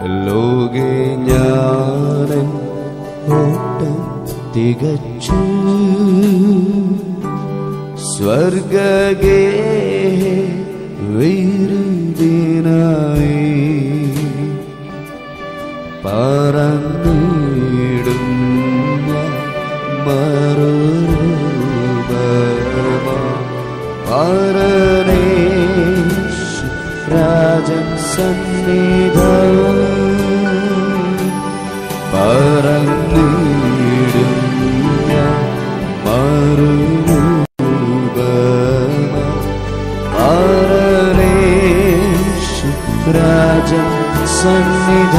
ലോകെ ഞാനൻ ഓട്ടം തികച്ചു സ്വർഗേ വീരുദിനായി പറന്നിടും മറുരൂപമ പരനേശ് രാജൻ സന്നിധ പറന്നിടും മറുരൂപമ പരനേശ് രാജൻ സന്നിധ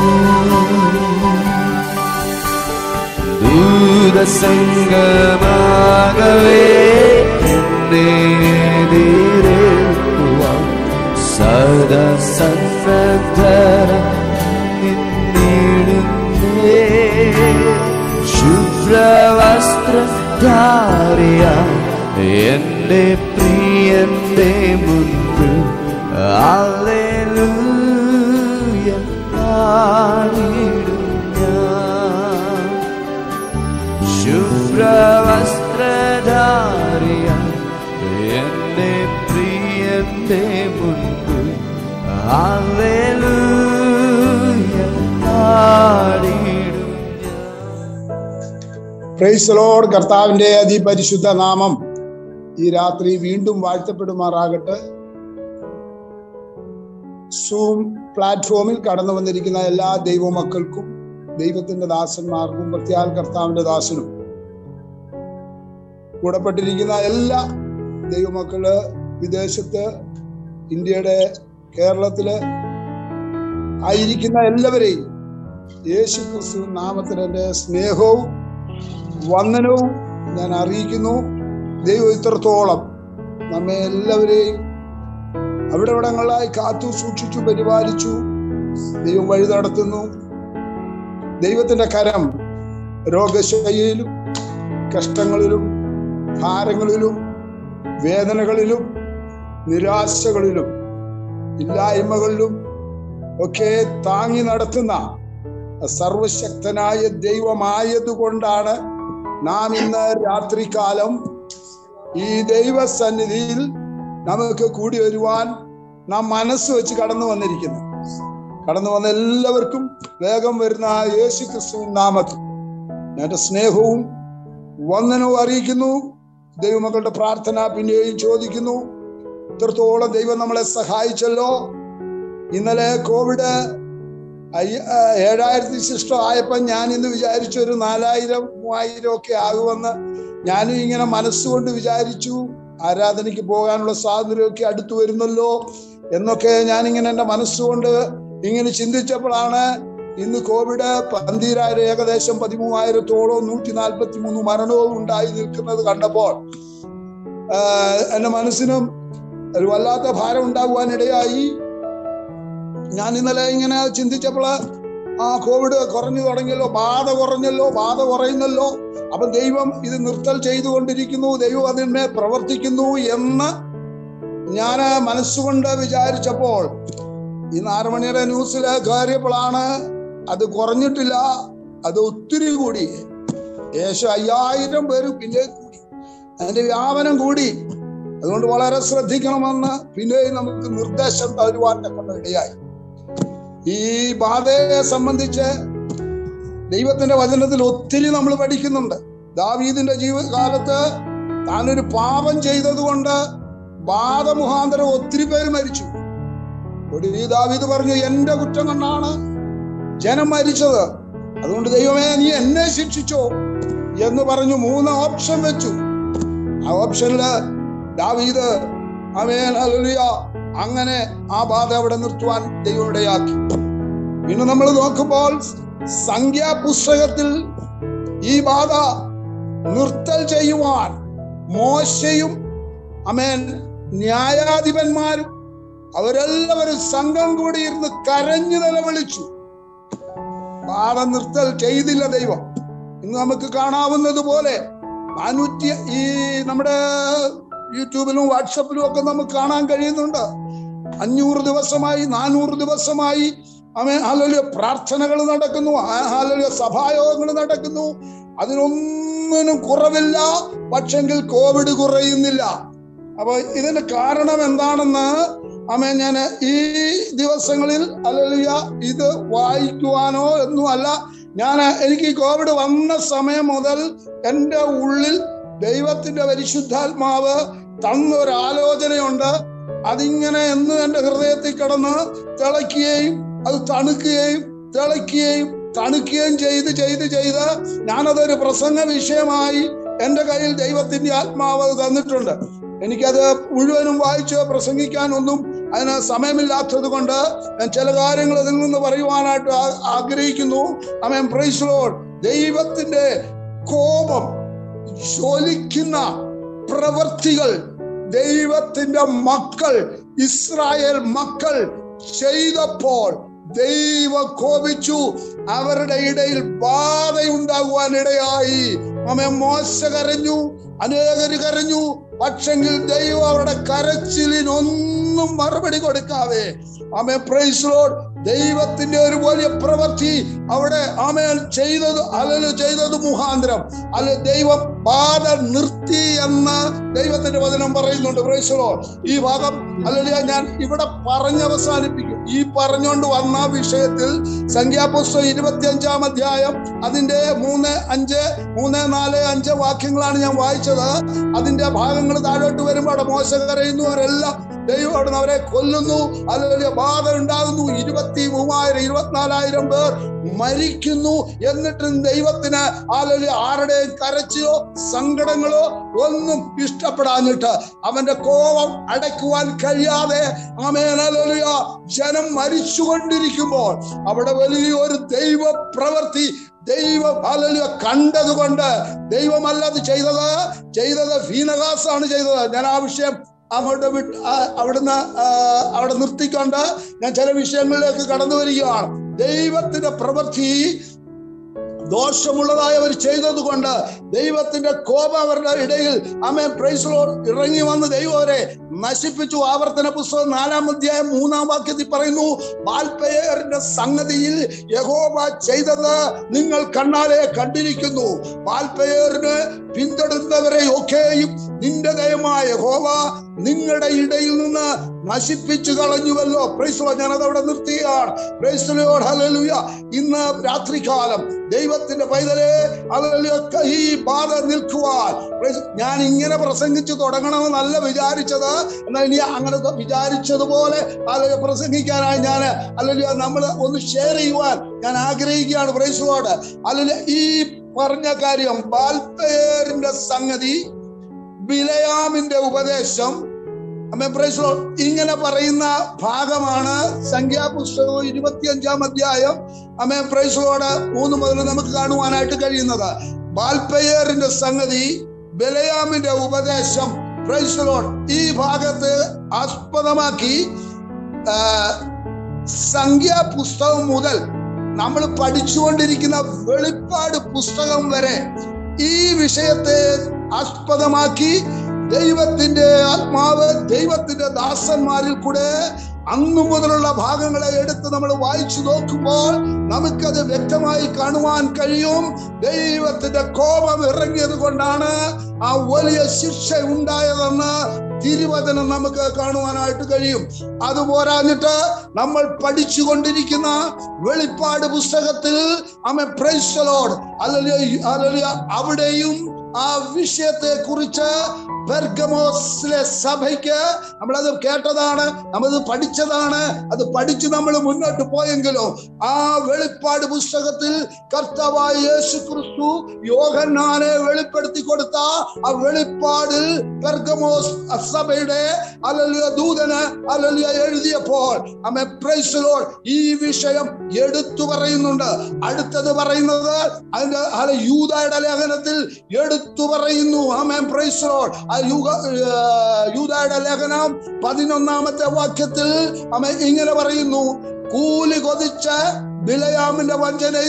ദൂതസംഗമാകവേ എന്നെ എതിരേൽക്കുവാൻ സദാ സന്നദ്ധര നിന്നിടുന്നേ ശുഭ്രവസ്ത്രധാരിയ എന്റെ പ്രിയന്റെ മുൻപിൽ അല്ലേലൂയ പാടിടും ഞാൻ ശുഭ്രവസ്ത്രധാരിയ എന്റെ പ്രിയന്റെ മുൻപിൽ ഹല്ലേലൂയ പാടിടും ഞാൻ പ്രൈസ് ലോഡ് കർത്താവിന്റെ അതിപരിശുദ്ധ നാമം ഈ രാത്രി വീണ്ടും വാഴ്ത്തപ്പെടുമാറാകട്ടെ സൂം പ്ലാറ്റ്ഫോമിൽ കടന്നു വന്നിരിക്കുന്ന എല്ലാ ദൈവമക്കൾക്കും ദൈവത്തിന്റെ ദാസന്മാർക്കും പ്രത്യാൽ കർത്താവിന്റെ ദാസനും കൂടപ്പെട്ടിരിക്കുന്ന എല്ലാ ദൈവമക്കള് വിദേശത്ത് ഇന്ത്യയുടെ കേരളത്തില് ആയിരിക്കുന്ന എല്ലാവരെയും യേശു ക്രിസ്തു നാമത്തിൽ എൻ്റെ സ്നേഹവും വന്ദനവും ഞാൻ അറിയിക്കുന്നു ദൈവം ഇത്രത്തോളം നമ്മെ എല്ലാവരെയും അവിടെ ഇവിടങ്ങളിലായി കാത്തു സൂക്ഷിച്ചു പരിപാലിച്ചു ദൈവം വഴി നടത്തുന്നു ദൈവത്തിന്റെ കരം രോഗശൈലിയിലും കഷ്ടങ്ങളിലും ഭാരങ്ങളിലും വേദനകളിലും നിരാശകളിലും ഇല്ലായ്മകളിലും ഒക്കെ താങ്ങി നടത്തുന്ന സർവശക്തനായ ദൈവമായതുകൊണ്ടാണ് നാം ഇന്ന് രാത്രികാലം ഈ ദൈവസന്നിധിയിൽ നമുക്ക് കൂടി വരുവാൻ നാം മനസ്സ് വെച്ച് കടന്നു വന്നിരിക്കുന്നു കടന്നു വന്ന എല്ലാവർക്കും വേഗം വരുന്ന യേശു ക്രിസ്തു നാമത്തിൽ ഞാൻ സ്നേഹവും വന്ദനവും അറിയിക്കുന്നു ദൈവമക്കളുടെ പ്രാർത്ഥന പിന്നെയും ചോദിക്കുന്നു ഇത്രത്തോളം ദൈവം നമ്മളെ സഹായിച്ചല്ലോ ഇന്നലെ കോവിഡ് അയ്യ- ആ, ഏഴായിരത്തി ശിഷ്ടം ആയപ്പോ ഞാൻ ഇന്ന് വിചാരിച്ചു ഒരു നാലായിരം മൂവായിരം ഒക്കെ ആകുമെന്ന് ഞാനും ഇങ്ങനെ മനസ്സുകൊണ്ട് വിചാരിച്ചു ആരാധനയ്ക്ക് പോകാനുള്ള സ്വാതന്ത്ര്യമൊക്കെ അടുത്തു വരുന്നല്ലോ എന്നൊക്കെ ഞാനിങ്ങനെ എൻ്റെ മനസ്സുകൊണ്ട് ഇങ്ങനെ ചിന്തിച്ചപ്പോഴാണ് ഇന്ന് കോവിഡ് പന്തീരായിരം ഏകദേശം പതിമൂവായിരത്തോളം നൂറ്റി നാൽപ്പത്തി മൂന്ന് മരണവും ഉണ്ടായി നിൽക്കുന്നത് കണ്ടപ്പോൾ ആഹ് എൻ്റെ മനസ്സിനും ഒരു വല്ലാത്ത ഭാരം ഉണ്ടാകുവാൻ ഇടയായി ഞാൻ ഇന്നലെ ഇങ്ങനെ ചിന്തിച്ചപ്പോൾ ആ കോവിഡ് കുറഞ്ഞു തുടങ്ങിയല്ലോ ബാധ കുറഞ്ഞല്ലോ ബാധ കുറയുന്നല്ലോ അപ്പൊ ദൈവം ഇത് നിർത്തൽ ചെയ്തുകൊണ്ടിരിക്കുന്നു ദൈവം അതിന്മേൽ പ്രവർത്തിക്കുന്നു എന്ന് ഞാൻ മനസ്സുകൊണ്ട് വിചാരിച്ചപ്പോൾ ഈ നാലുമണിയുടെ ന്യൂസിൽ കയറിയപ്പോഴാണ് അത് കുറഞ്ഞിട്ടില്ല അത് ഒത്തിരി കൂടി ഏകദേശം അയ്യായിരം പേര് പിന്നെ കൂടി അതിന്റെ വ്യാപനം കൂടി അതുകൊണ്ട് വളരെ ശ്രദ്ധിക്കണമെന്ന് പിന്നെയും നമുക്ക് നിർദ്ദേശം തരുവാൻ തക്ക ഇടയായി ഈ ബാധയെ സംബന്ധിച്ച് ദൈവത്തിന്റെ വചനത്തിൽ ഒത്തിരി നമ്മൾ പഠിക്കുന്നുണ്ട് ദാവീദിന്റെ ജീവിതകാലത്ത് താനൊരു പാപം ചെയ്തതുകൊണ്ട് ബാധ മുഖാന്തരം ഒത്തിരി പേര് മരിച്ചു ഒടുവിൽ ദാവീദ് പറഞ്ഞു എന്റെ കുറ്റം കൊണ്ടാണ് ജനം മരിച്ചത് അതുകൊണ്ട് ദൈവമേ നീ എന്നെ ശിക്ഷിച്ചോ എന്ന് പറഞ്ഞു മൂന്ന് ഓപ്ഷൻ വെച്ചു ആ ഓപ്ഷനില് ദാവീദ് അമേൻ ഹല്ലേലൂയ അങ്ങനെ ആ ബാധ അവിടെ നിർത്തുവാൻ ദൈവം ഇടയാക്കി പിന്നെ നമ്മൾ നോക്കുമ്പോൾ സംഖ്യാപുസ്തകത്തിൽ ഈ ബാധ നിർത്തൽ ചെയ്യുവാൻ മോശയും അമേൻ ന്യായാധിപന്മാരും അവരെല്ലാവരും സംഘം കൂടി ഇരുന്ന് കരഞ്ഞു നിലവിളിച്ചു ബാധ നിർത്തൽ ചെയ്തില്ല ദൈവം ഇന്ന് നമുക്ക് കാണാവുന്നത് പോലെ നാനൂറ്റി ഈ നമ്മുടെ യൂട്യൂബിലും വാട്സപ്പിലും ഒക്കെ നമുക്ക് കാണാൻ കഴിയുന്നുണ്ട് അഞ്ഞൂറ് ദിവസമായി നാനൂറ് ദിവസമായി ആമേ ഹാലലിയ പ്രാർത്ഥനകൾ നടക്കുന്നു ഹാലലിയ സഭായോഗങ്ങൾ നടക്കുന്നു അതിനൊന്നിനും കുറവില്ല പക്ഷെങ്കിൽ കോവിഡ് കുറയുന്നില്ല അപ്പൊ ഇതിന്റെ കാരണം എന്താണെന്ന് ആമേ ഞാൻ ഈ ദിവസങ്ങളിൽ അല്ലല്ല ഇത് വായിക്കുവാനോ ഒന്നും അല്ല ഞാൻ എനിക്ക് ഈ കോവിഡ് വന്ന സമയം മുതൽ എൻ്റെ ഉള്ളിൽ ദൈവത്തിന്റെ പരിശുദ്ധാത്മാവ് തന്നൊരു ആലോചനയുണ്ട് അതിങ്ങനെ എന്ന് എൻ്റെ ഹൃദയത്തിൽ കിടന്ന് തിളയ്ക്കുകയും അത് തണുക്കുകയും തിളയ്ക്കുകയും തണുക്കുകയും ചെയ്ത് ചെയ്ത് ചെയ്ത് ഞാനതൊരു പ്രസംഗ വിഷയമായി എൻ്റെ കയ്യിൽ ദൈവത്തിന്റെ ആത്മാവ് അത് തന്നിട്ടുണ്ട് എനിക്കത് മുഴുവനും വായിച്ച് പ്രസംഗിക്കാനൊന്നും അതിന് സമയമില്ലാത്തത് കൊണ്ട് ഞാൻ ചില കാര്യങ്ങൾ ഇതിൽ നിന്ന് പറയുവാനായിട്ട് ആ- ആഗ്രഹിക്കുന്നു അമേൻ പ്രൈസ് ലോഡ് ദൈവത്തിന്റെ കോപം ജ്വലിക്കുന്ന പ്രവർത്തികൾ ദൈവത്തിന്റെ മക്കൾ ഇസ്രായേൽ മക്കൾ ചെയ്തപ്പോൾ ദൈവം കോപിച്ചു അവരുടെ ഇടയിൽ ബാധയുണ്ടാകുവാൻ ഇടയായി അമ്മ മോശ കരഞ്ഞു അനേകര് കരഞ്ഞു പക്ഷെങ്കിൽ ദൈവം അവരുടെ കരച്ചിലിനൊന്നും മറുപടി കൊടുക്കാതെ ആമേ പ്രൈസ് ലോഡ് ദൈവത്തിന്റെ ഒരു വലിയ പ്രവൃത്തി അവിടെ ആമേൻ ചെയ്തത് അല്ലല്ലോ ചെയ്തത് മുഖാന്തരം അല്ല ദൈവം ബാധ നിർത്തി എന്ന് ദൈവത്തിന്റെ വചനം പറയുന്നുണ്ട് പ്രൈസ് ലോഡ് ഈ ഭാഗം അല്ലെങ്കിൽ ഞാൻ ഇവിടെ പറഞ്ഞ് അവസാനിപ്പിക്കും ഈ പറഞ്ഞുകൊണ്ട് വന്ന വിഷയത്തിൽ സംഖ്യാപുസ്തകം ഇരുപത്തി അഞ്ചാം അധ്യായം അതിന്റെ മൂന്ന് അഞ്ച് മൂന്ന് നാല് അഞ്ച് വാക്യങ്ങളാണ് ഞാൻ വായിച്ചത് അതിന്റെ ഭാഗങ്ങൾ താഴോട്ട് വരുമ്പോൾ അവിടെ മോശ കരയുന്നു അവരെല്ലാം ദൈവം അവിടെ അവരെ കൊല്ലുന്നു അല്ലെങ്കിൽ ബാധ ഉണ്ടാകുന്നു ഇരുപത്തി മൂവായിരം ഇരുപത്തിനാലായിരം പേർ മരിക്കുന്നു എന്നിട്ടും ദൈവത്തിന് അല്ലെങ്കിൽ ആരുടെയും കരച്ചിലോ സങ്കടങ്ങളോ ഒന്നും ഇഷ്ടപ്പെടാഞ്ഞിട്ട് അവന്റെ കോപം അടയ്ക്കുവാൻ കഴിയാതെ ആമേനലിയ ജനം മരിച്ചുകൊണ്ടിരിക്കുമ്പോൾ അവിടെ വലിയൊരു ദൈവ പ്രവൃത്തി ദൈവം അല്ലല്ലോ കണ്ടതുകൊണ്ട് ദൈവമല്ല അത് ചെയ്തത് ചെയ്തത് ഫീനഹാസാണ് ചെയ്തത് ഞാൻ ആ വിഷയം അങ്ങോട്ട് വിട്ട് ആ, അവിടുന്ന് ആ, അവിടെ നിർത്തിക്കൊണ്ട് ഞാൻ ചില വിഷയങ്ങളിലേക്ക് കടന്നു വരികയാണ് ദൈവത്തിന്റെ പ്രവൃത്തി ദോഷമുള്ളതായി അവർ ചെയ്തത് കൊണ്ട് ദൈവത്തിന്റെ കോപം അവരുടെ ഇടയിൽ അമേ പ്രൈസലോ ഇറങ്ങി വന്ന് ദൈവം അവരെ നശിപ്പിച്ചു ആവർത്തന പുസ്തകം നാലാം അധ്യായം മൂന്നാം വാക്യത്തിൽ പറയുന്നു ബാൽപേയറിന്റെ സംഗതിയിൽ യഹോവ ചെയ്തത് നിങ്ങൾ കണ്ണാലെ കണ്ടിരിക്കുന്നു ബാൽപേയറിന് പിന്തുടരുന്നവരെ ഒക്കെയും നിന്റെ ദയമായ യഹോവ നിങ്ങളുടെ ഇടയിൽ നിന്ന് നശിപ്പിച്ചു കളഞ്ഞുവല്ലോ പ്രൈസ്ലോ ഞാനത് അവിടെ നിർത്തുകയാണ് പ്രൈസ്ലോഡ് ഹല്ലേലൂയ ഇന്ന് രാത്രികാലം ദൈവത്തിന്റെ പൈതലെ ഹല്ലേലൂയ ഈ ബാധ നിൽക്കുവാൻ Praise- ഞാൻ ഇങ്ങനെ പ്രസംഗിച്ചു തുടങ്ങണമെന്നല്ല വിചാരിച്ചത് എന്നാൽ ഇനി അങ്ങനെ വിചാരിച്ചതുപോലെ അല്ലെങ്കിൽ പ്രസംഗിക്കാനായി ഞാൻ അല്ലെങ്കിൽ നമ്മൾ ഒന്ന് ഷെയർ ചെയ്യുവാൻ ഞാൻ ആഗ്രഹിക്കുകയാണ് പ്രൈസ്ലോട് അല്ലെങ്കിൽ ഈ പറഞ്ഞ കാര്യം ബാൽപ്പേറിന്റെ സംഗതി ബിലയാമിന്റെ ഉപദേശം അമ്മേ പ്രൈസ് ലോർഡ്. ഇങ്ങനെ പറയുന്ന ഭാഗമാണ് സംഖ്യാപുസ്തകം ഇരുപത്തിയഞ്ചാം അധ്യായം അമ്മേ പ്രൈസലോട് മൂന്ന് മുതൽ നമുക്ക് കാണുവാനായിട്ട് കഴിയുന്നത് ബാൽപ്പയേറിന്റെ സംഗതി ബലയാമിന്റെ ഉപദേശം പ്രൈസലോട് ഈ ഭാഗത്ത് ആസ്പദമാക്കി ആ, സംഖ്യാപുസ്തകം മുതൽ നമ്മൾ പഠിച്ചുകൊണ്ടിരിക്കുന്ന വെളിപ്പാട് പുസ്തകം വരെ ഈ വിഷയത്തെ ആസ്പദമാക്കി ദൈവത്തിന്റെ ആത്മാവ് ദൈവത്തിന്റെ ദാസന്മാരിൽ കൂടെ അന്നു മുതലുള്ള ഭാഗങ്ങളെ എടുത്ത് നമ്മൾ വായിച്ചു നോക്കുമ്പോൾ നമുക്കത് വ്യക്തമായി കാണുവാൻ കഴിയും ദൈവത്തിന്റെ കോപം ഇറങ്ങിയത് കൊണ്ടാണ് ആ വലിയ ശിക്ഷ ഉണ്ടായതെന്ന് തിരുവചനം നമുക്ക് കാണുവാനായിട്ട് കഴിയും അത് പോരാഞ്ഞിട്ട് നമ്മൾ പഠിച്ചുകൊണ്ടിരിക്കുന്ന വെളിപ്പാട് പുസ്തകത്തിൽ അമ്മ പ്രൈസലോഡ് അല്ലെങ്കിൽ അല്ലെങ്കിൽ അവിടെയും ആ വിഷയത്തെ കുറിച്ച് പെർഗമോസിലെ സഭയ്ക്ക് നമ്മളത് കേട്ടതാണ് നമ്മളത് പഠിച്ചതാണ് അത് പഠിച്ച് നമ്മൾ മുന്നോട്ട് പോയെങ്കിലും ആ വെളിപ്പാട് പുസ്തകത്തിൽ കർത്താവായ യേശു ക്രിസ്തു യോഹന്നാനെ വെളിപ്പെടുത്തി കൊടുത്ത ആ വെളിപ്പാടിൽ പെർഗമോസ് സഭയുടെ അല്ലല്ല ദൂതന് അല്ലല്ല എഴുതിയപ്പോൾ അമ്മ പ്രൈസലോൾ ഈ വിഷയം എടുത്തു പറയുന്നുണ്ട് അടുത്തത് പറയുന്നത് അതിന്റെ അല്ല യൂതയുടെ ലേഖനത്തിൽ എടുത്തു പറയുന്നു ആമേൻ പ്രൈസലോൾ ആ യൂക ആ, യൂദായുടെ ലേഖനം പതിനൊന്നാമത്തെ വാക്യത്തിൽ അമ്മ ഇങ്ങനെ പറയുന്നു കൂലി കൊതിച്ച് ബിലയാമിന്റെ വഞ്ചനയിൽ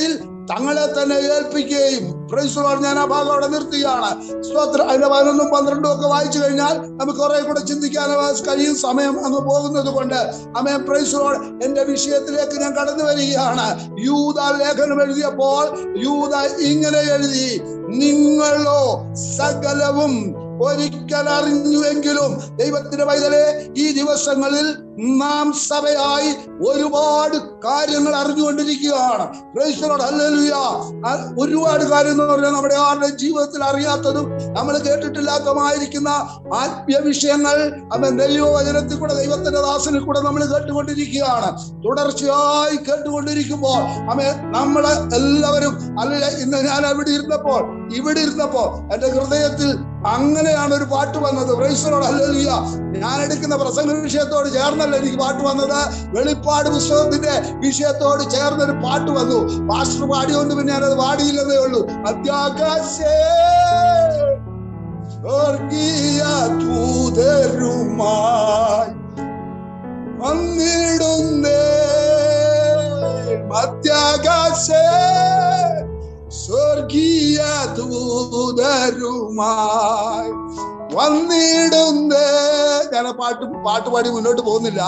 തങ്ങളെ തന്നെ ഏൽപ്പിക്കുകയും Praise the Lord. ഞാൻ ആ ഭാഗം അവിടെ നിർത്തുകയാണ് സ്തോത്രം അതിന്റെ പതിനൊന്നും പന്ത്രണ്ടും ഒക്കെ വായിച്ചു കഴിഞ്ഞാൽ നമുക്ക് കുറെ കൂടെ ചിന്തിക്കാൻ കഴിയും സമയം അങ്ങ് പോകുന്നത് കൊണ്ട് അമേ പ്രൈസോൾ എന്റെ വിഷയത്തിലേക്ക് ഞാൻ കടന്നു വരികയാണ് യൂത ലേഖനം എഴുതിയപ്പോൾ യൂത ഇങ്ങനെ എഴുതി നിങ്ങളോ സകലവും ഒരിക്കൽ അറിഞ്ഞുവെങ്കിലും ദൈവത്തിന്റെ പൈതലെ ഈ ദിവസങ്ങളിൽ നാം സഭയായി ഒരുപാട് കാര്യങ്ങൾ അറിഞ്ഞുകൊണ്ടിരിക്കുകയാണ് Praise the Lord. Hallelujah. ആ ഒരുപാട് കാര്യം എന്ന് പറഞ്ഞാൽ നമ്മുടെ ആരുടെ ജീവിതത്തിൽ അറിയാത്തതും നമ്മൾ കേട്ടിട്ടില്ലാത്തതുമായിരിക്കുന്ന ആത്മീയ വിഷയങ്ങൾ അവൻ ദൈവവചനത്തിൽ കൂടെ ദൈവത്തിന്റെ ദാസനിൽ കൂടെ നമ്മൾ കേട്ടുകൊണ്ടിരിക്കുകയാണ് തുടർച്ചയായി കേട്ടുകൊണ്ടിരിക്കുമ്പോൾ അമ്മ നമ്മള് എല്ലാവരും അല്ല ഇന്ന് ഞാൻ അവിടെ ഇരുന്നപ്പോൾ ഇവിടെ ഇരുന്നപ്പോൾ എന്റെ ഹൃദയത്തിൽ അങ്ങനെയാണ് ഒരു പാട്ട് വന്നത് പ്രൈസലോട് അല്ലേലിയ ഞാൻ എടുക്കുന്ന പ്രസംഗ വിഷയത്തോട് ചേർന്നല്ല എനിക്ക് പാട്ട് വന്നത് വെളിപ്പാട് പുസ്തകത്തിന്റെ വിഷയത്തോട് ചേർന്നൊരു പാട്ട് വന്നു പാസ്റ്റർ പാടിയോണ്ട് പിന്നെ ഞാനത് പാടിയില്ലെന്നേ ഉള്ളൂ അത്യാകാശേ സ്വർഗീയ ദൂതരുമായി വന്നിടുന്നേ മധ്യാകാശേ സ്വർഗീയ ദൂതരുമായി വന്നിടുന്നേ ഞാൻ ആ പാട്ട് പാട്ട് പാടി മുന്നോട്ട് പോകുന്നില്ല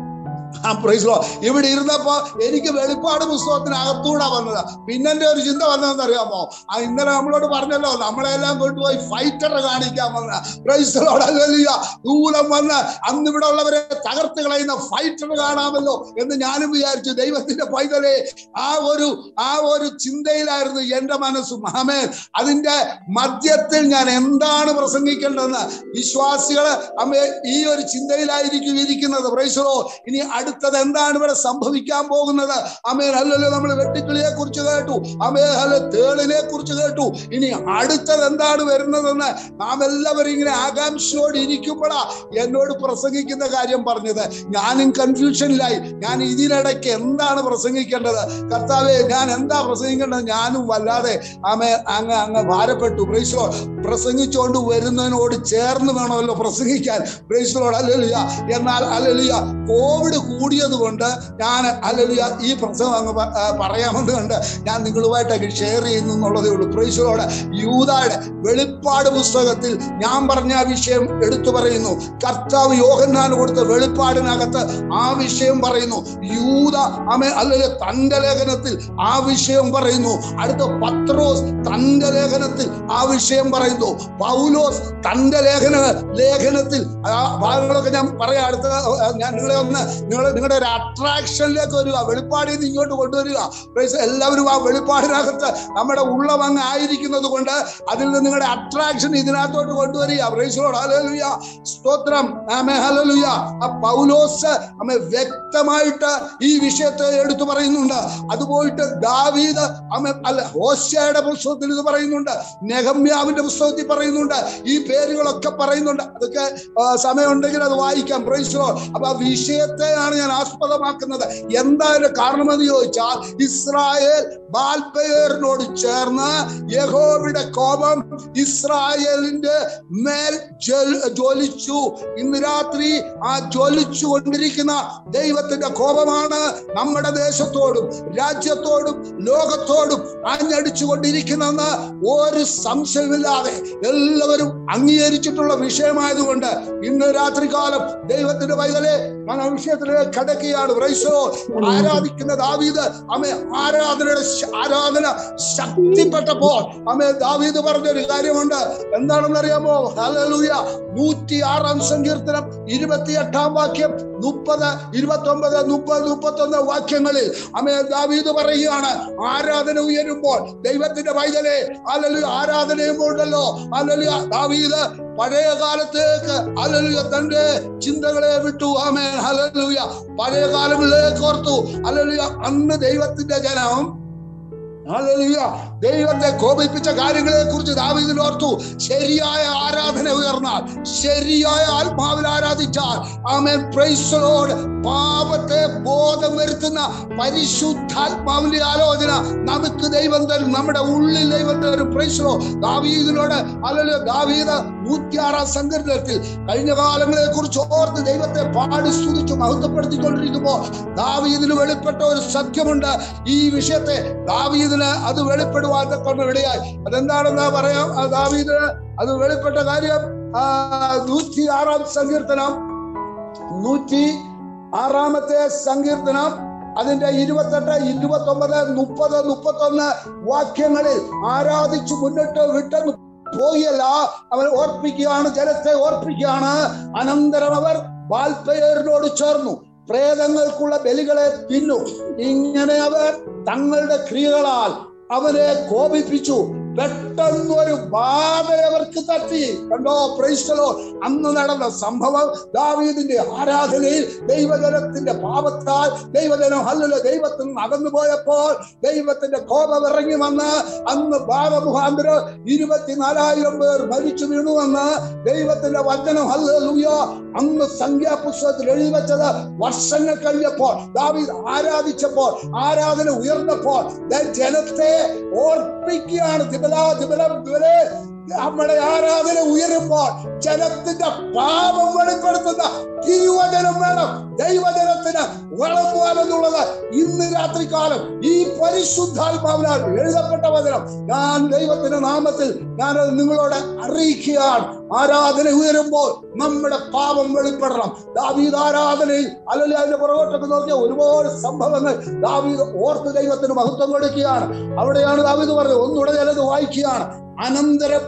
ആ praise the Lord. ഇവിടെ ഇരുന്നപ്പോ എനിക്ക് വെളിപ്പാട് പുസ്തകത്തിനകത്തൂടെ വന്നത് പിന്നെ എന്റെ ഒരു ചിന്ത വന്നതെന്ന് അറിയാമോ ആ ഇന്നലെ നമ്മളോട് പറഞ്ഞല്ലോ നമ്മളെല്ലാം കൊണ്ടുപോയി ഫൈറ്ററെ കാണിക്കാൻ വന്ന പ്രൈസലോടല്ല ദൂരം വന്ന് അന്ന് ഇവിടെ ഉള്ളവരെ തകർത്ത് കളയുന്ന ഫൈറ്റർ കാണാമല്ലോ എന്ന് ഞാനും വിചാരിച്ചു ദൈവത്തിന്റെ പൈതലെ ആ ഒരു ആ ഒരു ചിന്തയിലായിരുന്നു എന്റെ മനസ്സും ആമേൻ അതിന്റെ മധ്യത്തിൽ ഞാൻ എന്താണ് പ്രസംഗിക്കേണ്ടതെന്ന് വിശ്വാസികള് അമ്മേ ഈ ഒരു ചിന്തയിലായിരിക്കും ഇരിക്കുന്നത് പ്രൈസറോ ഇനി അടുത്തത് എന്താണ് ഇവിടെ സംഭവിക്കാൻ പോകുന്നത് അമേൻ അല്ലല്ലോ നമ്മൾ വെട്ടിക്കിളിയെ കുറിച്ച് കേട്ടു അമേ അല്ല തേളിനെ കുറിച്ച് കേട്ടു ഇനി അടുത്തത് എന്താണ് വരുന്നതെന്ന് നാം എല്ലാവരും ഇങ്ങനെ ആകാംക്ഷയോട് ഇരിക്കുമ്പോഴാ എന്നോട് പ്രസംഗിക്കുന്ന കാര്യം പറഞ്ഞത് ഞാനും കൺഫ്യൂഷനിലായി ഞാൻ ഇതിനിടയ്ക്ക് എന്താണ് പ്രസംഗിക്കേണ്ടത് കർത്താവെ ഞാൻ എന്താ പ്രസംഗിക്കേണ്ടത് ഞാനും വല്ലാതെ ആമേ അങ്ങ് അങ്ങ് ഭാരപ്പെട്ടു ബ്രൈസോ പ്രസംഗിച്ചുകൊണ്ട് വരുന്നതിനോട് ചേർന്ന് വേണമല്ലോ പ്രസംഗിക്കാൻ ബ്രൈസലോട് അല്ലലിയ എന്നാൽ അല്ലലിയ കോവിഡ് കൂടിയത് കൊണ്ട് ഞാൻ അല്ലലിയ ഈ പ്രസംഗം അങ്ങ് പ- ആ, പറയാമെന്ന് കണ്ട് ഞാൻ നിങ്ങളുമായിട്ടൊക്കെ ഷെയർ ചെയ്യുന്നു എന്നുള്ളതേ ഉള്ളൂ പ്രൈസലോട് യൂതായുടെ വെളിപ്പാട് പുസ്തകത്തിൽ ഞാൻ പറഞ്ഞ ആ വിഷയം എടുത്തു പറയുന്നു കർത്താവ് യോഹന്നാൻ കൊടുത്ത വെളിപ്പാടിനകത്ത് ആ വിഷയം പറയുന്നു യൂത അമേ അല്ലെങ്കിൽ തന്റെ ലേഖനത്തിൽ ആ വിഷയം പറയുന്നു അടുത്ത പത്രോസ് തന്റെ ലേഖനത്തിൽ ആ വിഷയം പറയുന്നു പൗലോസ് തന്റെ ലേഖന ലേഖനത്തിൽ ആ ഭാഗങ്ങളൊക്കെ ഞാൻ പറയാം അടുത്ത ആ, ഞാൻ നിങ്ങളെ ഒന്ന് നിങ്ങളെ നിങ്ങളുടെ ഒരു അട്രാക്ഷനിലേക്ക് വരിക വെളിപ്പാടിൽ നിന്ന് ഇങ്ങോട്ട് കൊണ്ടുവരിക Praise the- എല്ലാവരും ആ വെളിപ്പാടിനകത്ത് നമ്മുടെ ഉള്ളം അങ്ങ് ആയിരിക്കുന്നത് കൊണ്ട് അതിൽ നിന്ന് നിങ്ങളുടെ അട്രാക്ഷൻ ഇതിനകത്തോട്ട് കൊണ്ടുവരിക പ്രൈസലോട് ഹല്ലേലൂയ സ്തോത്രം ആമേ ഹല്ലേലൂയ ആ പൗലോസ് അമ്മ വ്യക്തമായിട്ട് ഈ വിഷയത്തെ എടുത്തു പറയുന്നുണ്ട് അതുപോയിട്ട് ദാവീദ് അമ്മ അല്ല ഹോശയുടെ പുസ്തകത്തിൽ ഇത് പറയുന്നുണ്ട് നെഹമ്യാവിന്റെ പുസ്തകത്തിൽ പറയുന്നുണ്ട് ഈ പേരുകളൊക്കെ പറയുന്നുണ്ട് അതൊക്കെ ആ, സമയമുണ്ടെങ്കിൽ അത് വായിക്കാം പ്രൈസലോ അപ്പൊ ആ വിഷയത്തെയാണ് ഞാൻ ആസ്പദമാക്കുന്നത് എന്താ അതിന്റെ കാരണമെന്ന് ചോദിച്ചാൽ ഇസ്രായേൽ ബാൽബേറിനോട് ചേർന്ന് യഹോവയുടെ കോപം ഇസ്രായേലിന്റെ മേൽ ജ്വൽ- ജ്വലിച്ചു ഇന്ന് രാത്രി ആ ജ്വലിച്ചു കൊണ്ടിരിക്കുന്ന ദൈവത്തിന്റെ കോപമാണ് നമ്മുടെ ദേശത്തോടും രാജ്യത്തോടും ലോകത്തോടും ആഞ്ഞടിച്ചു കൊണ്ടിരിക്കുന്നെന്ന് ഒരു സംശയമില്ലാതെ എല്ലാവരും അംഗീകരിച്ചിട്ടുള്ള വിഷയമായതുകൊണ്ട് ഇന്ന് രാത്രികാലം ദൈവത്തിന്റെ പൈതലെ ഞാൻ ആ വിഷയത്തിലേക്ക് കടക്കുകയാണ് പ്രൈസോ ആരാധിക്കുന്ന ദാവീദ് അമ്മേ ആരാധനയുടെ ശ- ആരാധന ശക്തിപ്പെട്ടപ്പോൾ അമ്മേ ദാവീദ് പറഞ്ഞൊരു കാര്യമുണ്ട് എന്താണെന്ന് അറിയാമോ ഹല്ലേലൂയ നൂറ്റി ആറാം സങ്കീർത്തനം ഇരുപത്തി എട്ടാം വാക്യം മുപ്പത് ഇരുപത്തി ഒമ്പത് മുപ്പത് മുപ്പത്തി ഒന്ന് വാക്യങ്ങളിൽ അമ്മേ ദാവീദ് പറയുകയാണ് ആരാധന ഉയരുമ്പോൾ ദൈവത്തിന്റെ പൈതലെ അല്ലല്ലോ ആരാധനയും ഉണ്ടല്ലോ അല്ലല്ലോ ദാവീദ് പഴയ കാലത്തേക്ക് അല്ലലുയ തന്റെ ചിന്തകളെ വിട്ടു ആമേൻ ഹല്ലേലൂയ പഴയ കാലങ്ങളിലേക്ക് ഓർത്തു അല്ലലുയ അന്ന് ദൈവത്തിന്റെ ജനം ഹല്ലേലൂയ ദൈവത്തെ കോപിപ്പിച്ച കാര്യങ്ങളെ കുറിച്ച് ദാവീദിൽ ഓർത്തു ശരിയായ ആരാധന ഉയർന്നാൽ ശരിയായ ആത്മാവിൽ ആരാധിച്ചാൽ ആമേൻ പ്രൈസ് ലോർഡ് പാപത്തെ ബോധം വരുത്തുന്ന പരിശുദ്ധാത്മാവിന്റെ ആലോചന നമുക്ക് ദൈവം തരും നമ്മുടെ ഉള്ളിൽ ദൈവം തരും പ്രൈസലോ ദാവീദിനോട് അല്ലല്ലോ ദാവീദ് നൂറ്റിയാറാം സങ്കീർത്തനത്തിൽ കഴിഞ്ഞ കാലങ്ങളെ കുറിച്ച് ഓർത്ത് ദൈവത്തെ പാടി സ്തുതിച്ചു മഹത്വപ്പെടുത്തിക്കൊണ്ടിരിക്കുമ്പോ ദാവീദിന് വെളിപ്പെട്ട ഒരു സത്യമുണ്ട് ഈ വിഷയത്തെ ദാവീദിന് അത് വെളിപ്പെടുവാൻ കൊണ്ട് ഇടയായി അതെന്താണെന്ന് പറയാം ആ ദാവീദിന് അത് വെളിപ്പെട്ട കാര്യം ആ നൂറ്റി ആറാം സങ്കീർത്തനം നൂറ്റി ആറാമത്തെ സങ്കീർത്തനം അതിന്റെ ഇരുപത്തെട്ട് ഇരുപത്തി ഒമ്പത് മുപ്പത് മുപ്പത്തൊന്ന് വാക്യങ്ങളിൽ ആരാധിച്ചു മുന്നിട്ട് വിട്ടെന്ന് പോയല്ല അവൻ ഓർപ്പിക്കുകയാണ് ജനത്തെ ഓർപ്പിക്കുകയാണ് അനന്തരം അവർ ബാൽപ്പയറിനോട് ചേർന്നു പ്രേതങ്ങൾക്കുള്ള ബലികളെ തിന്നു ഇങ്ങനെ അവർ തങ്ങളുടെ ക്രിയകളാൽ അവനെ കോപിപ്പിച്ചു പെട്ടെന്നൊരു ബാധ അവർക്ക് തട്ടി കണ്ടോ പ്രൈസ്തലോ അന്ന് നടന്ന സംഭവം ദാവീദിന്റെ ആരാധനയിൽ ദൈവജനത്തിന്റെ പാപത്താൽ ദൈവജനം അല്ലല്ലോ ദൈവത്തിൽ നിന്ന് അകന്നു പോയപ്പോൾ ദൈവത്തിന്റെ കോപം ഇറങ്ങി വന്ന് അന്ന് ബാധമുഖാന്തരം ഇരുപത്തിനാലായിരം പേർ മരിച്ചു വീണുവെന്ന് ദൈവത്തിന്റെ വചനം അല്ലൂയോ അന്ന് സംഖ്യാപുസ്തകത്തിൽ എഴുതി വെച്ചത് വർഷങ്ങൾ കഴിഞ്ഞപ്പോൾ ദാവീദ് ആരാധിച്ചപ്പോൾ ആരാധന ഉയർന്നപ്പോൾ ദേ ജനത്തെ ഓർപ്പിക്കുകയാണ് തിബല തിബലം തിബലേ നമ്മുടെ ആരാധന ഉയരുമ്പോൾ ജനത്തിന്റെ പാപം വെളിപ്പെടുത്തുന്ന തിരുവചനം വേണം ദൈവജനത്തിന് വളർത്തുവാനെന്നുള്ളത് ഇന്ന് രാത്രികാലം ഈ പരിശുദ്ധാത്മാവിനാൽ എഴുതപ്പെട്ട വചനം ഞാൻ ദൈവത്തിന്റെ നാമത്തിൽ ഞാൻ അത് നിങ്ങളോട് അറിയിക്കുകയാണ് ആരാധന ഉയരുമ്പോൾ നമ്മുടെ പാപം വെളിപ്പെടണം ദാവീദ് ആരാധനയിൽ അല്ലെങ്കിൽ അതിന്റെ പുറകോട്ടൊക്കെ നോക്കിയ ഒരുപാട് സംഭവങ്ങൾ ദാവീദ് ഓർത്ത് ദൈവത്തിന് മഹത്വം കൊടുക്കുകയാണ് അവിടെയാണ് ദാവീദ് പറഞ്ഞത് ഒന്നുകൂടെ ചിലത് വായിക്കുകയാണ് അനന്തരം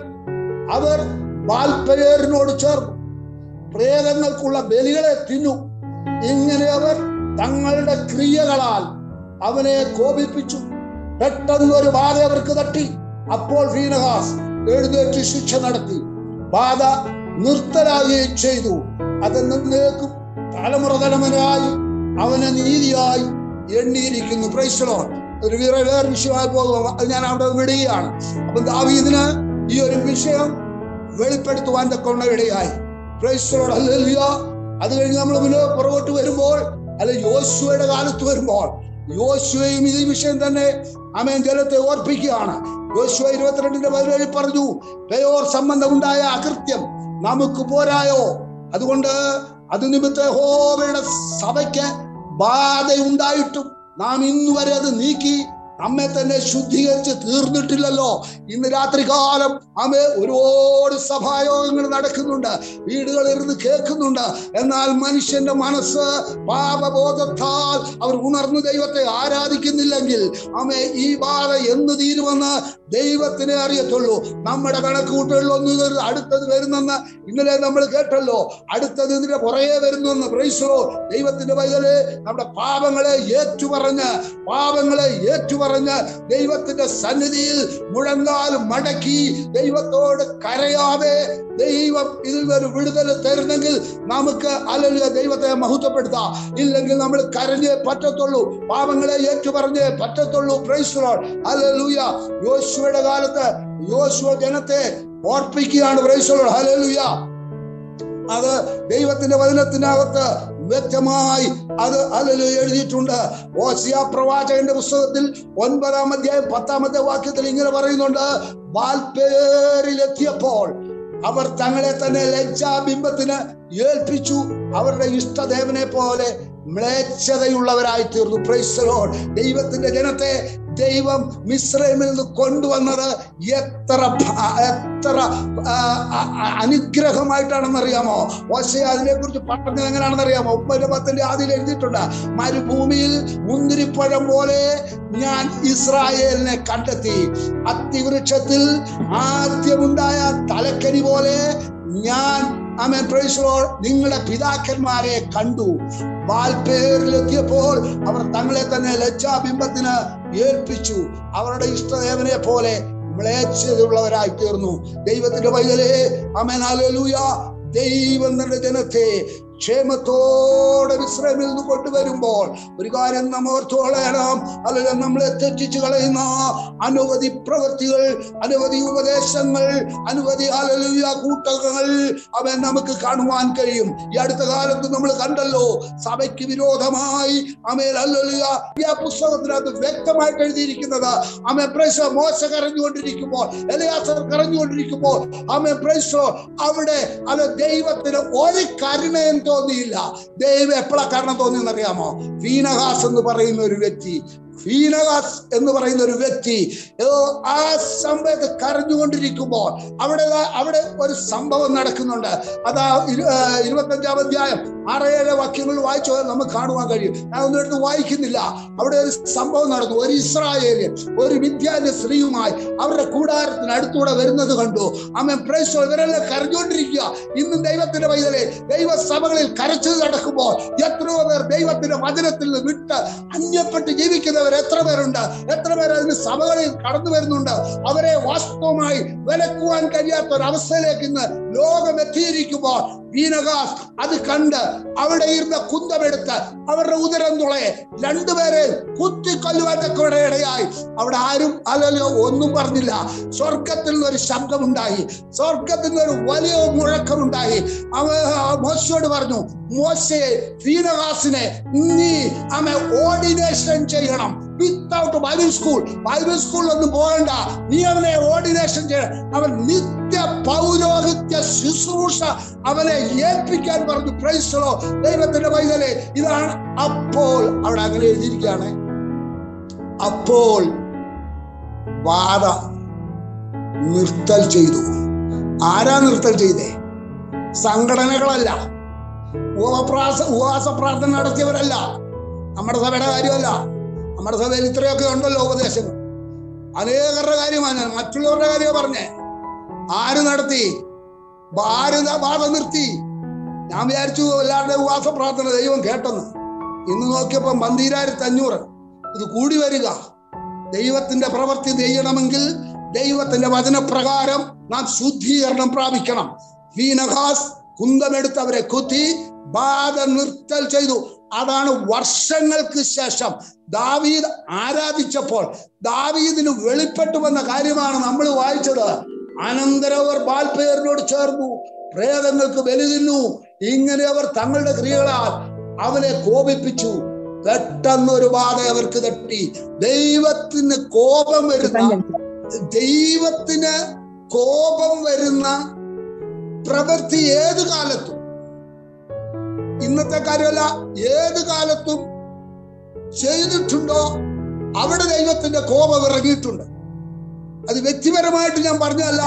അവർ ബാൽപ്പയേറിനോട് ചേർന്നു പ്രേതങ്ങൾക്കുള്ള ബലികളെ തിന്നു ഇങ്ങനെ അവർ തങ്ങളുടെ ക്രിയകളാൽ അവനെ കോപിപ്പിച്ചു പെട്ടെന്ന് ഒരു ബാധ അവർക്ക് തട്ടി അപ്പോൾ ഫീനഹാസ് എഴുന്നേറ്റ് ശിക്ഷ നടത്തി ബാധ നിർത്തലാകുകയും ചെയ്തു അതെന്നേക്കും തലമുറ തലമുറയായി അവനെ നീതിയായി എണ്ണിയിരിക്കുന്നു പ്രൈസലോ ഒരു വേറെ വേറെ വിഷയമായി പോകുക അത് ഞാൻ അവിടെ വിടുകയാണ് അപ്പൊ ദാവീദിന് ഈ ഒരു വിഷയം വെളിപ്പെടുത്തുവാൻ തക്കൊണ്ട് ഇടയായി പ്രൈസലോട് അല്ലേലൂയ അത് കഴിഞ്ഞ് നമ്മൾ മുന്നേ പുറകോട്ട് വരുമ്പോൾ അല്ലെ യോശുവയുടെ കാലത്ത് വരുമ്പോൾ യോശുവയും ഈ വിഷയം തന്നെ അമേൻ ജലത്തെ ഓർപ്പിക്കുകയാണ് യോശുവ ഇരുപത്തിരണ്ടിന്റെ പതിനേഴിൽ പറഞ്ഞു പേയോർ സംബന്ധമുണ്ടായ അകൃത്യം നമുക്ക് പോരായോ അതുകൊണ്ട് അത് നിമിത്ത ഹോവയുടെ സഭയ്ക്ക് ബാധയുണ്ടായിട്ടും നാം ഇന്ന് വരെ അത് നീക്കി നമ്മെ തന്നെ ശുദ്ധീകരിച്ച് തീർന്നിട്ടില്ലല്ലോ ഇന്ന് രാത്രി കാലം അമ്മ ഒരുപാട് സഭായോഗങ്ങൾ നടക്കുന്നുണ്ട് വീടുകളിൽ ഇരുന്ന് കേൾക്കുന്നുണ്ട് എന്നാൽ മനുഷ്യന്റെ മനസ്സ് പാപബോധത്താൽ അവർ ഉണർന്നു ദൈവത്തെ ആരാധിക്കുന്നില്ലെങ്കിൽ അമ്മ ഈ ബാധ എന്ന് തീരുമെന്ന് ദൈവത്തിനെ അറിയത്തുള്ളൂ നമ്മുടെ കണക്കുകൂട്ടുകളിൽ ഒന്ന് ഇത് അടുത്തത് വരുന്നെന്ന് ഇന്നലെ നമ്മൾ കേട്ടല്ലോ അടുത്തത് ഇതിന്റെ പുറകെ വരുന്നെന്ന് പ്രൈസോ ദൈവത്തിന്റെ പൈതല് നമ്മുടെ പാപങ്ങളെ ഏറ്റുപറഞ്ഞ് പാപങ്ങളെ ഏറ്റുപറഞ്ഞ് ദൈവത്തിന്റെ സന്നിധിയിൽ മുഴങ്ങാൽ മടക്കി ദൈവത്തോട് കരയാതെ ദൈവം ഇതിൽ ഒരു വിടുതൽ തരുന്നെങ്കിൽ നമുക്ക് അല്ലെങ്കിൽ ദൈവത്തെ മഹത്വപ്പെടുത്താം ഇല്ലെങ്കിൽ നമ്മൾ കരഞ്ഞേ പറ്റത്തുള്ളൂ പാപങ്ങളെ ഏറ്റുപറഞ്ഞേ പറ്റത്തുള്ളൂ പ്രൈസ്ലോൾ അല്ലൂയ യോശുവയുടെ കാലത്ത് യോശുവ ജനത്തെ ഓർപ്പിക്കുകയാണ് പ്രൈസ്ലോൾ ഹലലുയ അത് ദൈവത്തിന്റെ വചനത്തിനകത്ത് വ്യക്തമായി അത് അതിൽ എഴുതിയിട്ടുണ്ട് ഓസിയ പ്രവാചകന്റെ പുസ്തകത്തിൽ ഒൻപതാം അധ്യായം പത്താമത്തെ വാക്യത്തിൽ ഇങ്ങനെ പറയുന്നുണ്ട് വാൽപ്പേരിലെത്തിയപ്പോൾ അവർ തങ്ങളെ തന്നെ ലജ്ജാബിംബത്തിന് ഏൽപ്പിച്ചു അവരുടെ ഇഷ്ടദേവനെ പോലെ മ്ലേച്ഛതയുള്ളവരായി തീർന്നു പ്രൈസലോൺ ദൈവത്തിന്റെ ജനത്തെ ദൈവം മിശ്രമിൽ നിന്ന് കൊണ്ടുവന്നത് എത്ര ഭ- എത്ര ആ, ആ, ആ, അനുഗ്രഹമായിട്ടാണെന്ന് അറിയാമോ ഓശ അതിനെ കുറിച്ച് പറഞ്ഞത് എങ്ങനെയാണെന്ന് അറിയാമോ ഒമ്പത് പത്തിന്റെ ആദ്യം എഴുതിയിട്ടുണ്ട് മരുഭൂമിയിൽ മുന്തിരിപ്പഴം പോലെ ഞാൻ ഇസ്രായേലിനെ കണ്ടെത്തി അത്തിവൃക്ഷത്തിൽ ആദ്യമുണ്ടായ തലക്കരി പോലെ ഞാൻ ആമേൻ പ്രൈസ് ലോർഡ് നിങ്ങളുടെ പിതാക്കന്മാരെ കണ്ടു വാൽപ്പേരിലെത്തിയപ്പോൾ അവർ തങ്ങളെ തന്നെ ലജ്ജാബിംബത്തിന് ഏൽപ്പിച്ചു അവരുടെ ഇഷ്ടദേവനെ പോലെ മ്ലേച്ഛതയുള്ളവരായി തീർന്നു ദൈവത്തിന്റെ പൈതലേ അമേൻ ഹല്ലേലൂയ ദൈവം തന്റെ ജനത്തെ ക്ഷേമത്തോടെ വിശ്രമിൽ നിന്ന് കൊണ്ടുവരുമ്പോൾ ഒരു കാര്യം നാം ഓർത്തോളയണം അല്ലെങ്കിൽ നമ്മളെ തെറ്റിച്ചു കളയുന്ന അനവധി പ്രവൃത്തികൾ അനവധി ഉപദേശങ്ങൾ അനവധി അലലുയ കൂട്ടങ്ങൾ അവൻ നമുക്ക് കാണുവാൻ കഴിയും ഈ അടുത്ത കാലത്ത് നമ്മൾ കണ്ടല്ലോ സഭയ്ക്ക് വിരോധമായി അമേൽ അല്ലലുയ ഈ ആ പുസ്തകത്തിനകത്ത് വ്യക്തമായിട്ട് എഴുതിയിരിക്കുന്നത് അമേ പ്രൈസോ മോശ കരഞ്ഞുകൊണ്ടിരിക്കുമ്പോൾ എലിയാസർ കരഞ്ഞുകൊണ്ടിരിക്കുമ്പോൾ അമേ പ്രൈസോ അവിടെ അത് ദൈവത്തിന് ഒരു കരുണയും തോന്നിയില്ല ദൈവം എപ്പോഴാ കരുണ തോന്നിയെന്നറിയാമോ ഫീനഹാസ് എന്ന് പറയുന്ന ഒരു വ്യക്തി ഫീനഹാസ് എന്ന് പറയുന്ന ഒരു വ്യക്തി ഏതോ ആ സമയത്ത് കരഞ്ഞുകൊണ്ടിരിക്കുമ്പോൾ അവിടെ ദാ- അവിടെ ഒരു സംഭവം നടക്കുന്നുണ്ട് അതാ ഇരു- ആ, ഇരുപത്തഞ്ചാം അധ്യായം ആറേഴ് വാക്യങ്ങൾ വായിച്ചു പോയാൽ നമുക്ക് കാണുവാൻ കഴിയും ഞാൻ ഒന്നും എടുത്ത് വായിക്കുന്നില്ല അവിടെ ഒരു സംഭവം നടന്നു ഒരു ഇസ്രായേലിയൻ ഒരു വിദ്യാലയ സ്ത്രീയുമായി അവരുടെ കൂടാരത്തിന് അടുത്തൂടെ വരുന്നത് കണ്ടു അമ്മ പ്രേശോ ഇവരെല്ലാം കരഞ്ഞുകൊണ്ടിരിക്കുക ഇന്നും ദൈവത്തിന്റെ പൈതലെ ദൈവസഭകളിൽ കരച്ചു നടക്കുമ്പോൾ എത്രയോ പേർ ദൈവത്തിന്റെ വചനത്തിൽ നിന്ന് വിട്ട് അന്യപ്പെട്ട് ജീവിക്കുന്നവർ എത്ര പേരുണ്ട് എത്ര പേർ അതിന് സഭകളിൽ കടന്നു വരുന്നുണ്ട് അവരെ വാസ്തവമായി വിലക്കുവാൻ കഴിയാത്ത ഒരു അവസ്ഥയിലേക്ക് ഇന്ന് ലോകം എത്തിയിരിക്കുമ്പോൾ വീനകാസ് അത് കണ്ട് അവിടെ ഇരുന്ന കുന്തമെടുത്ത് അവരുടെ ഉദരം തുളയെ രണ്ടുപേരെ കുത്തിക്കൊല്ലുവാനൊക്കെ ഇടയായി അവിടെ ആരും അല്ലല്ലോ ഒന്നും പറഞ്ഞില്ല സ്വർഗത്തിൽ നിന്ന് ഒരു ശബ്ദമുണ്ടായി സ്വർഗത്തിൽ നിന്ന് ഒരു വലിയ മുഴക്കമുണ്ടായി അവ മോശയോട് പറഞ്ഞു മോശയെ ഫീനഹാസിനെ നീ അമ്മ ഓർഡിനേഷൻ ചെയ്യണം വിത്തൗട്ട് ബൈബിൾ സ്കൂൾ ബൈബിൾ സ്കൂളിലൊന്നും പോകണ്ട നീ അവനെ ഓർഡിനേഷൻ ചെയ്യണം അവൻ നിത്യ പൗരോഹിത്യ ശുശ്രൂഷ അവനെ ഏൽപ്പിക്കാൻ പറഞ്ഞു പ്രൈസലോ ദൈവത്തിന്റെ പൈതലെ ഇതാണ് അപ്പോൾ അവിടെ അങ്ങനെ എഴുതിയിരിക്കുകയാണ് അപ്പോൾ ബാധ നിർത്തൽ ചെയ്തു ആരാ നിർത്തൽ ചെയ്തേ സംഘടനകളല്ല ഉപപ്രാസ ഉപവാസ പ്രാർത്ഥന നടത്തിയവരല്ല നമ്മുടെ സഭയുടെ കാര്യമല്ല നമ്മുടെ സഭയിൽ ഇത്രയൊക്കെ ഉണ്ടല്ലോ ഉപദേശങ്ങൾ അനേകരുടെ കാര്യമാണ് മറ്റുള്ളവരുടെ കാര്യം പറഞ്ഞേ ആര് നടത്തി ആര് ദാ ബാധ നിർത്തി ഞാൻ വിചാരിച്ചു എല്ലാവരുടെ ഉപവാസ പ്രാർത്ഥന ദൈവം കേട്ടെന്ന് ഇന്ന് നോക്കിയപ്പോ പന്തീരായിരത്തി അഞ്ഞൂറ് ഇത് കൂടി വരിക ദൈവത്തിന്റെ പ്രവൃത്തി ചെയ്യണമെങ്കിൽ ദൈവത്തിന്റെ വചനപ്രകാരം നാം ശുദ്ധീകരണം പ്രാപിക്കണം വീനഹാസ് കുന്തമെടുത്ത് അവരെ കുത്തി ബാധ നിർത്തൽ ചെയ്തു അതാണ് വർഷങ്ങൾക്ക് ശേഷം ദാവീദ് ആരാധിച്ചപ്പോൾ ദാവീദിന് വെളിപ്പെട്ടു വന്ന കാര്യമാണ് നമ്മൾ വായിച്ചത് അനന്തരം അവർ ബാൽപേറിനോട് ചേർന്നു പ്രേതങ്ങൾക്ക് ബലി തിന്നു ഇങ്ങനെ അവർ തങ്ങളുടെ ക്രിയകളാൽ അവനെ കോപിപ്പിച്ചു പെട്ടെന്ന് ഒരു ബാധ അവർക്ക് തട്ടി ദൈവത്തിന് കോപം വരുന്ന ദൈവത്തിന് കോപം വരുന്ന പ്രവൃത്തി ഏത് കാലത്തും ഇന്നത്തെ കാര്യമല്ല ഏത് കാലത്തും ചെയ്തിട്ടുണ്ടോ അവിടെ ദൈവത്തിന്റെ കോപം ഇറങ്ങിയിട്ടുണ്ട് അത് വ്യക്തിപരമായിട്ട് ഞാൻ പറഞ്ഞതല്ല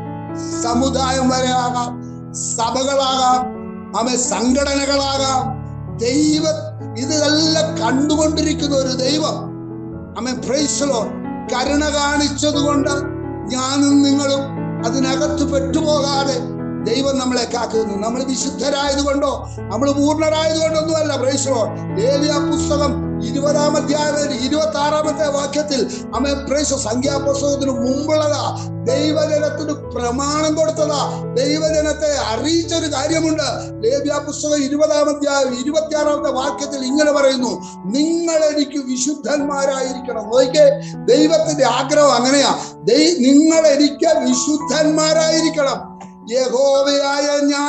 സമുദായം വരെ ആകാം സഭകളാകാം ആമെ സംഘടനകളാകാം ദൈവ ഇതെല്ലാം കണ്ടുകൊണ്ടിരിക്കുന്ന ഒരു ദൈവം അമ്മ പ്രൈസലോ കരുണ കാണിച്ചത് കൊണ്ട് ഞാനും നിങ്ങളും അതിനകത്ത് പെട്ടുപോകാതെ ദൈവം നമ്മളെ കാക്കുന്നു നമ്മൾ വിശുദ്ധരായത് കൊണ്ടോ നമ്മൾ പൂർണ്ണരായത് കൊണ്ടൊന്നുമല്ല പ്രൈസലോ ലേവിയ പുസ്തകം ഇരുപതാം അധ്യായം ഇരുപത്തി ആറാമത്തെ വാക്യത്തിൽ അമ്മ പ്രൈസ സംഖ്യാപുസ്തകത്തിന് മുമ്പുള്ളതാ ദൈവജനത്തിന് പ്രമാണം കൊടുത്തതാ ദൈവജനത്തെ അറിയിച്ചൊരു കാര്യമുണ്ട് ലേവ്യ പുസ്തകം ഇരുപതാം അധ്യായം ഇരുപത്തിയാറാമത്തെ വാക്യത്തിൽ ഇങ്ങനെ പറയുന്നു നിങ്ങൾ എനിക്ക് വിശുദ്ധന്മാരായിരിക്കണം നോക്കിയേ ദൈവത്തിന്റെ ആഗ്രഹം അങ്ങനെയാ ദൈ നിങ്ങൾ എനിക്ക് വിശുദ്ധന്മാരായിരിക്കണം യഹോവയായ ഞാൻ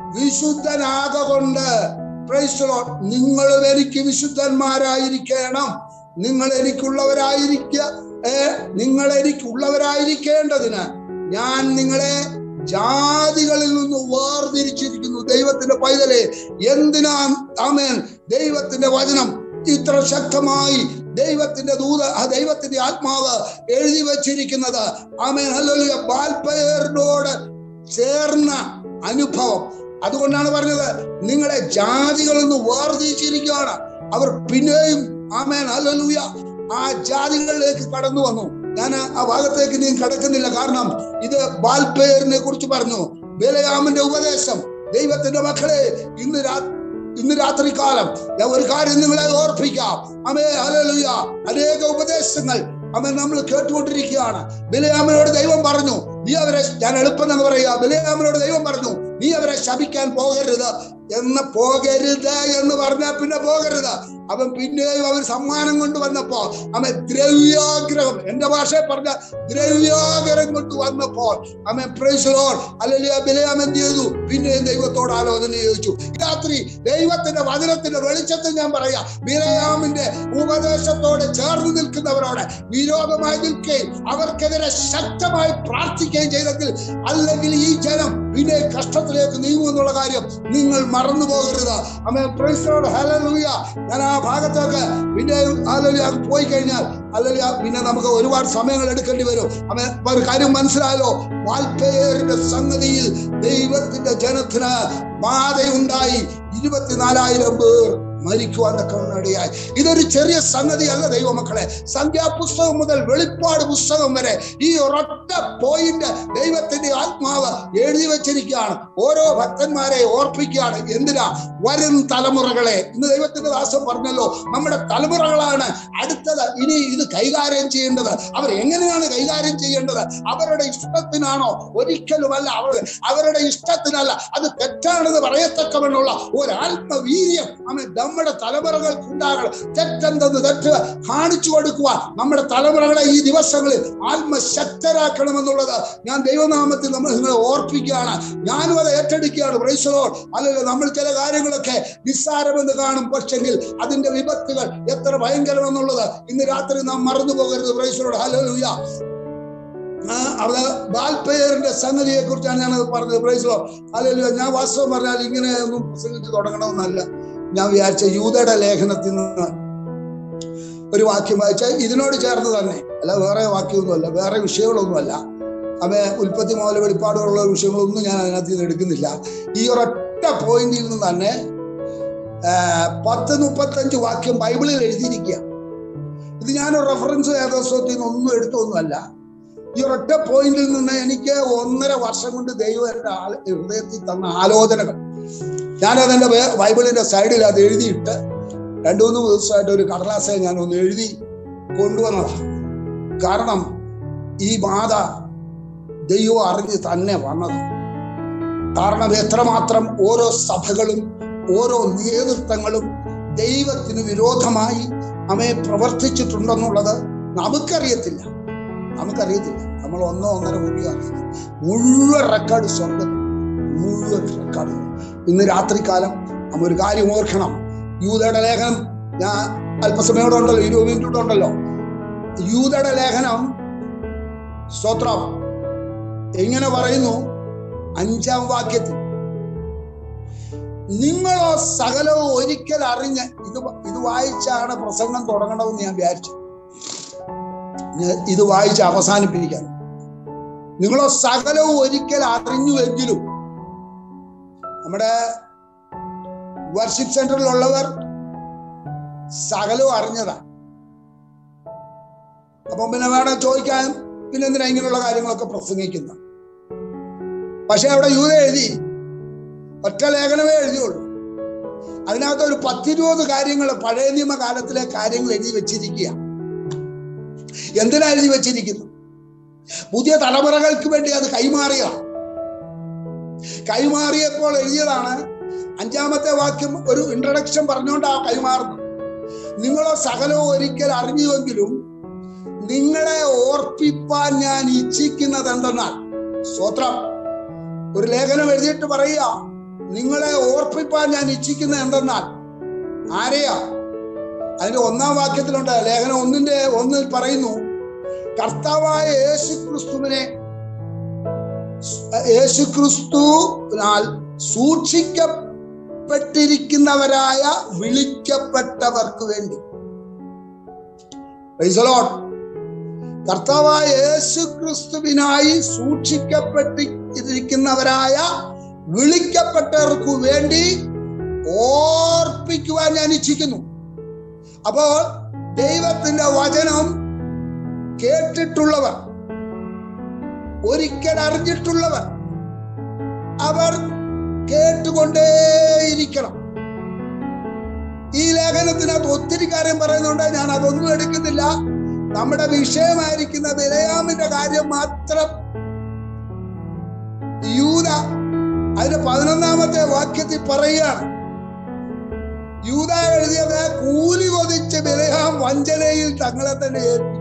വിശുദ്ധനാകൊണ്ട് Praise the Lord. നിങ്ങളും എനിക്ക് വിശുദ്ധന്മാരായിരിക്കണം നിങ്ങൾ എനിക്കുള്ളവരായിരിക്ക ഏ നിങ്ങൾ എനിക്കുള്ളവരായിരിക്കേണ്ടതിന് ഞാൻ നിങ്ങളെ ജാതികളിൽ നിന്ന് വേർതിരിച്ചിരിക്കുന്നു ദൈവത്തിന്റെ പൈതലെ എന്തിനാ ആമേൻ ദൈവത്തിന്റെ വചനം ഇത്ര ശക്തമായി ദൈവത്തിന്റെ ദൂത ആ ദൈവത്തിന്റെ ആത്മാവ് എഴുതി വച്ചിരിക്കുന്നത് ആമേൻ ഹല്ലേലൂയ ബാൽപ്പയറിനോട് ചേർന്ന അനുഭവം അതുകൊണ്ടാണ് പറഞ്ഞത് നിങ്ങളെ ജാതികളിൽ നിന്ന് വേർതിരിച്ചിരിക്കുകയാണ് അവർ പിന്നെയും ആമേൻ ഹല്ലേലൂയ ആ ജാതികളിലേക്ക് കടന്നു വന്നു ഞാൻ ആ ഭാഗത്തേക്ക് നീ കടക്കുന്നില്ല കാരണം ഇത് ബാൽപ്പേറിനെ കുറിച്ച് പറഞ്ഞു ബലയാമിന്റെ ഉപദേശം ദൈവത്തിന്റെ മക്കളെ ഇന്ന് രാ ഇന്ന് രാത്രി കാലം ഞാൻ ഒരു കാര്യം നിങ്ങളെ ഓർപ്പിക്കാം അമേ ഹല്ലേലൂയ അനേക ഉപദേശങ്ങൾ അമ്മ നമ്മൾ കേട്ടുകൊണ്ടിരിക്കുകയാണ് ബിലയാമിനോട് ദൈവം പറഞ്ഞു നീ അവരെ ഞാൻ എളുപ്പം എന്ന് പറയുക ബിലയാമിനോട് ദൈവം പറഞ്ഞു നീ അവരെ ശപിക്കാൻ പോകരുത് എന്ന് പോകരുത് എന്ന് പറഞ്ഞാൽ പിന്നെ പോകരുത് അവൻ പിന്നെയും അവൻ സമ്മാനം കൊണ്ട് വന്നപ്പോ അവൻ ദ്രവ്യാഗ്രഹം എന്റെ ഭാഷയെ പറഞ്ഞ ദ്രവ്യാഗ്രഹം കൊണ്ട് വന്നപ്പോൾ അവൻ പ്രൈസലോൾ അല്ലെങ്കിൽ ബിലയാം എന്ത് ചെയ്തു പിന്നെയും ദൈവത്തോട് ആലോചന ചോദിച്ചു രാത്രി ദൈവത്തിന്റെ വചനത്തിന്റെ വെളിച്ചത്തിൽ ഞാൻ പറയാം ബിലയാമിന്റെ ഉപദേശത്തോട് ചേർന്ന് നിൽക്കുന്നവരോട് വിരോധമായി നിൽക്കുകയും അവർക്കെതിരെ ശക്തമായി പ്രാർത്ഥിക്കുകയും ചെയ്തെങ്കിൽ അല്ലെങ്കിൽ ഈ ജനം പിന്നെ കഷ്ടത്തിലേക്ക് നീങ്ങും എന്നുള്ള കാര്യം നിങ്ങൾ മറന്നു പോകരുത് അമ്മ പ്രൈസലോട് ഹലലൂയ ഞാൻ ആ ഭാഗത്തേക്ക് പിന്നെ അല്ലെങ്കിൽ അത് പോയി കഴിഞ്ഞാൽ അല്ലെങ്കിൽ പിന്നെ നമുക്ക് ഒരുപാട് സമയങ്ങൾ എടുക്കേണ്ടി വരും അമ്മ ഒരു കാര്യം മനസ്സിലായല്ലോ വാൽപ്പേരിന്റെ സംഗതിയിൽ ദൈവത്തിന്റെ ജനത്തിന് ബാധയുണ്ടായി ഇരുപത്തിനാലായിരം പേർ മരിക്കുവാനൊക്കെ ഇടയായി ഇതൊരു ചെറിയ സംഗതിയല്ല ദൈവമക്കളെ സംഖ്യാപുസ്തകം മുതൽ വെളിപ്പാട് പുസ്തകം വരെ ഈ ഒരൊറ്റ പോയിന്റ് ദൈവത്തിന്റെ ആത്മാവ് എഴുതി വെച്ചിരിക്കുകയാണ് ഓരോ ഭക്തന്മാരെ ഓർപ്പിക്കുകയാണ് എന്തിനാ വരും തലമുറകളെ ഇന്ന് ദൈവത്തിന്റെ ദാസം പറഞ്ഞല്ലോ നമ്മുടെ തലമുറകളാണ് അടുത്തത് ഇനി ഇത് കൈകാര്യം ചെയ്യേണ്ടത് അവർ എങ്ങനെയാണ് കൈകാര്യം ചെയ്യേണ്ടത് അവരുടെ ഇഷ്ടത്തിനാണോ ഒരിക്കലുമല്ല അവർ അവരുടെ ഇഷ്ടത്തിനല്ല അത് തെറ്റാണെന്ന് പറയത്തക്കവണ്ണുള്ള ഒരു ആത്മവീര്യം അവൻ നമ്മുടെ തലമുറകൾക്ക് ഉണ്ടാകണം തെറ്റെന്തെന്ന് തെറ്റ് കാണിച്ചു കൊടുക്കുക നമ്മുടെ തലമുറകളെ ഈ ദിവസങ്ങളിൽ ആത്മശക്തരാക്കണമെന്നുള്ളത് ഞാൻ ദൈവനാമത്തിൽ നമ്മൾ നിങ്ങളെ ഓർപ്പിക്കുകയാണ് ഞാനും അത് ഏറ്റെടുക്കുകയാണ് പ്രൈസലോൾ അല്ലെങ്കിൽ നമ്മൾ ചില കാര്യങ്ങളൊക്കെ നിസ്സാരമെന്ന് കാണും പക്ഷെങ്കിൽ അതിന്റെ വിപത്തുകൾ എത്ര ഭയങ്കരമെന്നുള്ളത് ഇന്ന് രാത്രി നാം മറന്നു പോകരുത് പ്രൈസലോട് ഹലോലുയ അവിടെ ബാൽപേരിന്റെ സംഗതിയെ കുറിച്ചാണ് ഞാനത് പറഞ്ഞത് പ്രൈസലോ അല്ലെങ്കിൽ ഞാൻ വാസ്തവം പറഞ്ഞാൽ ഇങ്ങനെ ഒന്നും പ്രസംഗിച്ച് തുടങ്ങണമെന്നല്ല ഞാൻ വിചാരിച്ച യൂതയുടെ ലേഖനത്തിൽ നിന്ന് ഒരു വാക്യം വായിച്ചാൽ ഇതിനോട് ചേർന്ന് തന്നെ അല്ല വേറെ വാക്യമൊന്നുമല്ല വേറെ വിഷയങ്ങളൊന്നുമല്ല അവ ഉൽപ്പത്തി മുതൽ വെളിപ്പാടുള്ള വിഷയങ്ങളൊന്നും ഞാൻ അതിനകത്ത് നിന്ന് എടുക്കുന്നില്ല ഈ ഒരൊറ്റ പോയിന്റിൽ നിന്ന് തന്നെ പത്ത് മുപ്പത്തഞ്ച് വാക്യം ബൈബിളിൽ എഴുതിയിരിക്കുക ഇത് ഞാനൊരു റെഫറൻസ് ഏകദേശത്തിൽ നിന്ന് ഒന്നും എടുത്തൊന്നുമല്ല ഈ ഒരൊറ്റ പോയിന്റിൽ നിന്ന് എനിക്ക് ഒന്നര വർഷം കൊണ്ട് ദൈവം എൻ്റെ ഹൃദയത്തിൽ തന്ന ആലോചനകൾ ഞാനതെന്റെ ബൈബിളിന്റെ സൈഡിൽ അത് എഴുതിയിട്ട് രണ്ടു മൂന്ന് ദിവസമായിട്ട് ഒരു കടലാസെ ഞാൻ ഒന്ന് എഴുതി കൊണ്ടുവന്നതാണ് കാരണം ഈ ബാധ ദൈവം അറിഞ്ഞ് തന്നെ വന്നത് കാരണം എത്രമാത്രം ഓരോ സഭകളും ഓരോ നേതൃത്വങ്ങളും ദൈവത്തിന് വിരോധമായി അവയെ പ്രവർത്തിച്ചിട്ടുണ്ടെന്നുള്ളത് നമുക്കറിയത്തില്ല നമുക്കറിയത്തില്ല നമ്മൾ ഒന്നോ ഒന്നര മുറിയോ അറിയുന്നു മുഴുവൻ റെക്കോർഡ് സ്വന്തം മുഴുവൻ റെക്കോർഡ് ഇന്ന് രാത്രികാലം നമ്മ ഒരു കാര്യം ഓർക്കണം യൂതയുടെ ലേഖനം ഞാൻ അല്പസമയോടെ ഉണ്ടല്ലോ ഇരുപത് മിനിറ്റ് ഉണ്ടല്ലോ യൂതയുടെ ലേഖനം സ്തോത്രം എങ്ങനെ പറയുന്നു അഞ്ചാം വാക്യത്തിൽ നിങ്ങളോ സകലവും ഒരിക്കൽ അറിഞ്ഞ് ഇത് ഇത് വായിച്ചാണ് പ്രസംഗം തുടങ്ങണമെന്ന് ഞാൻ വിചാരിച്ചു ഇത് വായിച്ച് അവസാനിപ്പിക്കാൻ നിങ്ങളോ സകലവും ഒരിക്കൽ അറിഞ്ഞുവെങ്കിലും നമ്മുടെ വർഷിപ്പ് സെന്ററിലുള്ളവർ സകലവും അറിഞ്ഞതാ അപ്പം പിന്നെ വേണം ചോദിക്കാൻ പിന്നെ എന്തിനാ ഇങ്ങനെയുള്ള കാര്യങ്ങളൊക്കെ പ്രസംഗിക്കുന്ന പക്ഷെ അവിടെ യൂത എഴുതി ഒറ്റ ലേഖനമേ എഴുതിയുള്ളൂ അതിനകത്ത് ഒരു പത്തിരുപത് കാര്യങ്ങൾ പഴയ നിയമകാലത്തിലെ കാര്യങ്ങൾ എഴുതി വെച്ചിരിക്കുക എന്തിനാ എഴുതി വെച്ചിരിക്കുന്നു പുതിയ തലമുറകൾക്ക് വേണ്ടി അത് കൈമാറിയ കൈമാറിയപ്പോൾ എഴുതിയതാണ് അഞ്ചാമത്തെ വാക്യം ഒരു ഇൻട്രഡക്ഷൻ പറഞ്ഞുകൊണ്ട് ആ കൈമാറുന്നു നിങ്ങളോ സകലവും ഒരിക്കൽ അറിഞ്ഞുവെങ്കിലും നിങ്ങളെ ഓർപ്പിപ്പാൻ ഞാൻ ഇച്ഛിക്കുന്നത് എന്തെന്നാൽ സ്വത്രം ഒരു ലേഖനം എഴുതിയിട്ട് പറയുക നിങ്ങളെ ഓർപ്പിപ്പാൻ ഞാൻ ഇച്ഛിക്കുന്നത് എന്തെന്നാൽ ആരെയാ അതിന്റെ ഒന്നാം വാക്യത്തിലുണ്ട് ലേഖനം ഒന്നിന്റെ ഒന്നിൽ പറയുന്നു കർത്താവായ യേശു ക്രിസ്തുവിനെ യേശു ക്രിസ്തുവിനാൽ സൂക്ഷിക്കപ്പെട്ടിരിക്കുന്നവരായ വിളിക്കപ്പെട്ടവർക്ക് വേണ്ടി കർത്താവായ യേശു ക്രിസ്തുവിനായി സൂക്ഷിക്കപ്പെട്ടിരിക്കുന്നവരായ വിളിക്കപ്പെട്ടവർക്ക് വേണ്ടി ഓർപ്പിക്കുവാൻ ഞാൻ ഇച്ഛിക്കുന്നു അപ്പോൾ ദൈവത്തിന്റെ വചനം കേട്ടിട്ടുള്ളവർ ഒരിക്കൽ അറിഞ്ഞിട്ടുള്ളവർ അവർ കേട്ടുകൊണ്ടേയിരിക്കണം ഈ ലേഖനത്തിനകത്ത് ഒത്തിരി കാര്യം പറയുന്നുണ്ട് ഞാൻ അതൊന്നും എടുക്കുന്നില്ല നമ്മുടെ വിഷയമായിരിക്കുന്ന വിലയാമിന്റെ കാര്യം മാത്രം യൂത അതിന്റെ പതിനൊന്നാമത്തെ വാക്യത്തിൽ പറയുകയാണ് യൂത എഴുതിയത് കൂലി കൊതിച്ച് ബലഹാം വഞ്ചനയിൽ തങ്ങളെ തന്നെ ഏൽപ്പിച്ചു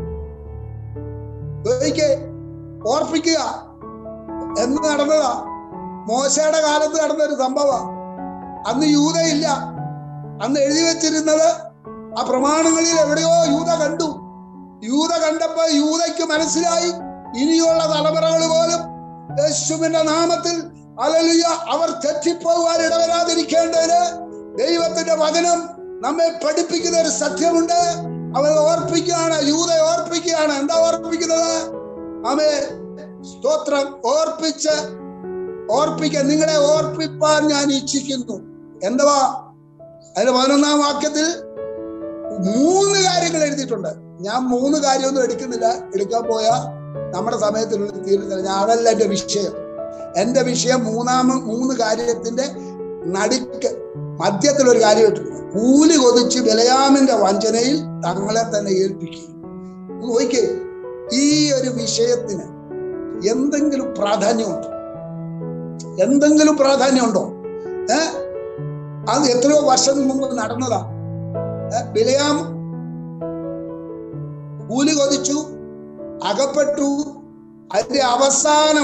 ചോദിക്കേ ഓർപ്പിക്കുക എന്ന് നടന്നതാ മോശയുടെ കാലത്ത് നടന്ന ഒരു സംഭവ അന്ന് യൂതയില്ല അന്ന് എഴുതി വെച്ചിരുന്നത് ആ പ്രമാണങ്ങളിൽ എവിടെയോ യൂത കണ്ടു യൂത കണ്ടപ്പോ യൂതയ്ക്ക് മനസ്സിലായി ഇനിയുള്ള തലമുറകൾ പോലും യേശുവിന്റെ നാമത്തിൽ അലലിയ അവർ തെറ്റിപ്പോകുവാൻ ഇടവരാതിരിക്കേണ്ടതിന് ദൈവത്തിന്റെ വചനം നമ്മെ പഠിപ്പിക്കുന്ന ഒരു സത്യമുണ്ട് അവൻ ഓർപ്പിക്കുകയാണ് യൂത ഓർപ്പിക്കുകയാണ് എന്താ ഓർപ്പിക്കുന്നത് അവയെ സ്തോത്രം ഓർപ്പിച്ച് ഓർപ്പിക്കാൻ നിങ്ങളെ ഓർപ്പിപ്പാൻ ഞാൻ ഇച്ഛിക്കുന്നു എന്തുവാ അതിന്റെ പതിനൊന്നാം വാക്യത്തിൽ മൂന്ന് കാര്യങ്ങൾ എഴുതിയിട്ടുണ്ട് ഞാൻ മൂന്ന് കാര്യമൊന്നും എടുക്കുന്നില്ല എടുക്കാൻ പോയാ നമ്മുടെ സമയത്തിനുള്ളിൽ തീരുന്നില്ല ഞാൻ അതല്ല എന്റെ വിഷയം എന്റെ വിഷയം മൂന്നാമ മൂന്ന് കാര്യത്തിന്റെ നടുക്ക് മധ്യത്തിൽ ഒരു കാര്യം ഇട്ടിട്ടുണ്ട് കൂലി കൊതിച്ച് ബലയാമിന്റെ വഞ്ചനയിൽ തങ്ങളെ തന്നെ ഏൽപ്പിക്കും നോക്കിക്കേ ഈ ഒരു വിഷയത്തിന് എന്തെങ്കിലും പ്രാധാന്യമുണ്ടോ എന്തെങ്കിലും പ്രാധാന്യമുണ്ടോ ഏ അത് എത്രയോ വർഷം മുമ്പ് നടന്നതാ ഏ, ബിലയാം കൂലി കൊതിച്ചു അകപ്പെട്ടു അതിന്റെ അവസാനം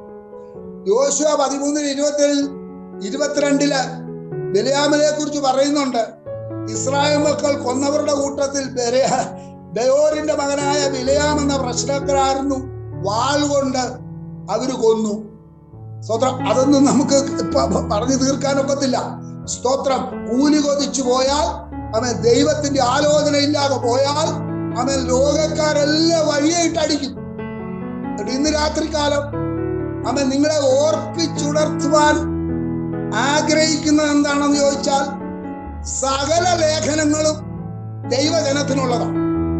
യോശുവ പതിമൂന്നിന് ഇരുപത്തി ഇരുപത്തിരണ്ടില് ബലിയാമിനെ കുറിച്ച് പറയുന്നുണ്ട് ഇസ്രായേൽ മക്കൾ കൊന്നവരുടെ കൂട്ടത്തിൽ ബെര- ബയോറിന്റെ മകനായ ബിലയാം എന്ന പ്രശ്നക്കാരായിരുന്നു വാൾ കൊണ്ട് അവര് കൊന്നു സ്തോത്രം അതൊന്നും നമുക്ക് ഇപ്പൊ പറഞ്ഞു തീർക്കാനൊക്കത്തില്ല സ്തോത്രം കൂലി കൊതിച്ചു പോയാൽ അവൻ ദൈവത്തിന്റെ ആലോചന ഇല്ലാതെ പോയാൽ അവൻ ലോകക്കാരെല്ലാം വഴിയായിട്ടടിക്കും എന്നിട്ട് ഇന്ന് രാത്രികാലം അവൻ നിങ്ങളെ ഓർപ്പിച്ചുണർത്തുവാൻ ആഗ്രഹിക്കുന്നത് എന്താണെന്ന് ചോദിച്ചാൽ സകല ലേഖനങ്ങളും ദൈവജനത്തിനുള്ളതാണ്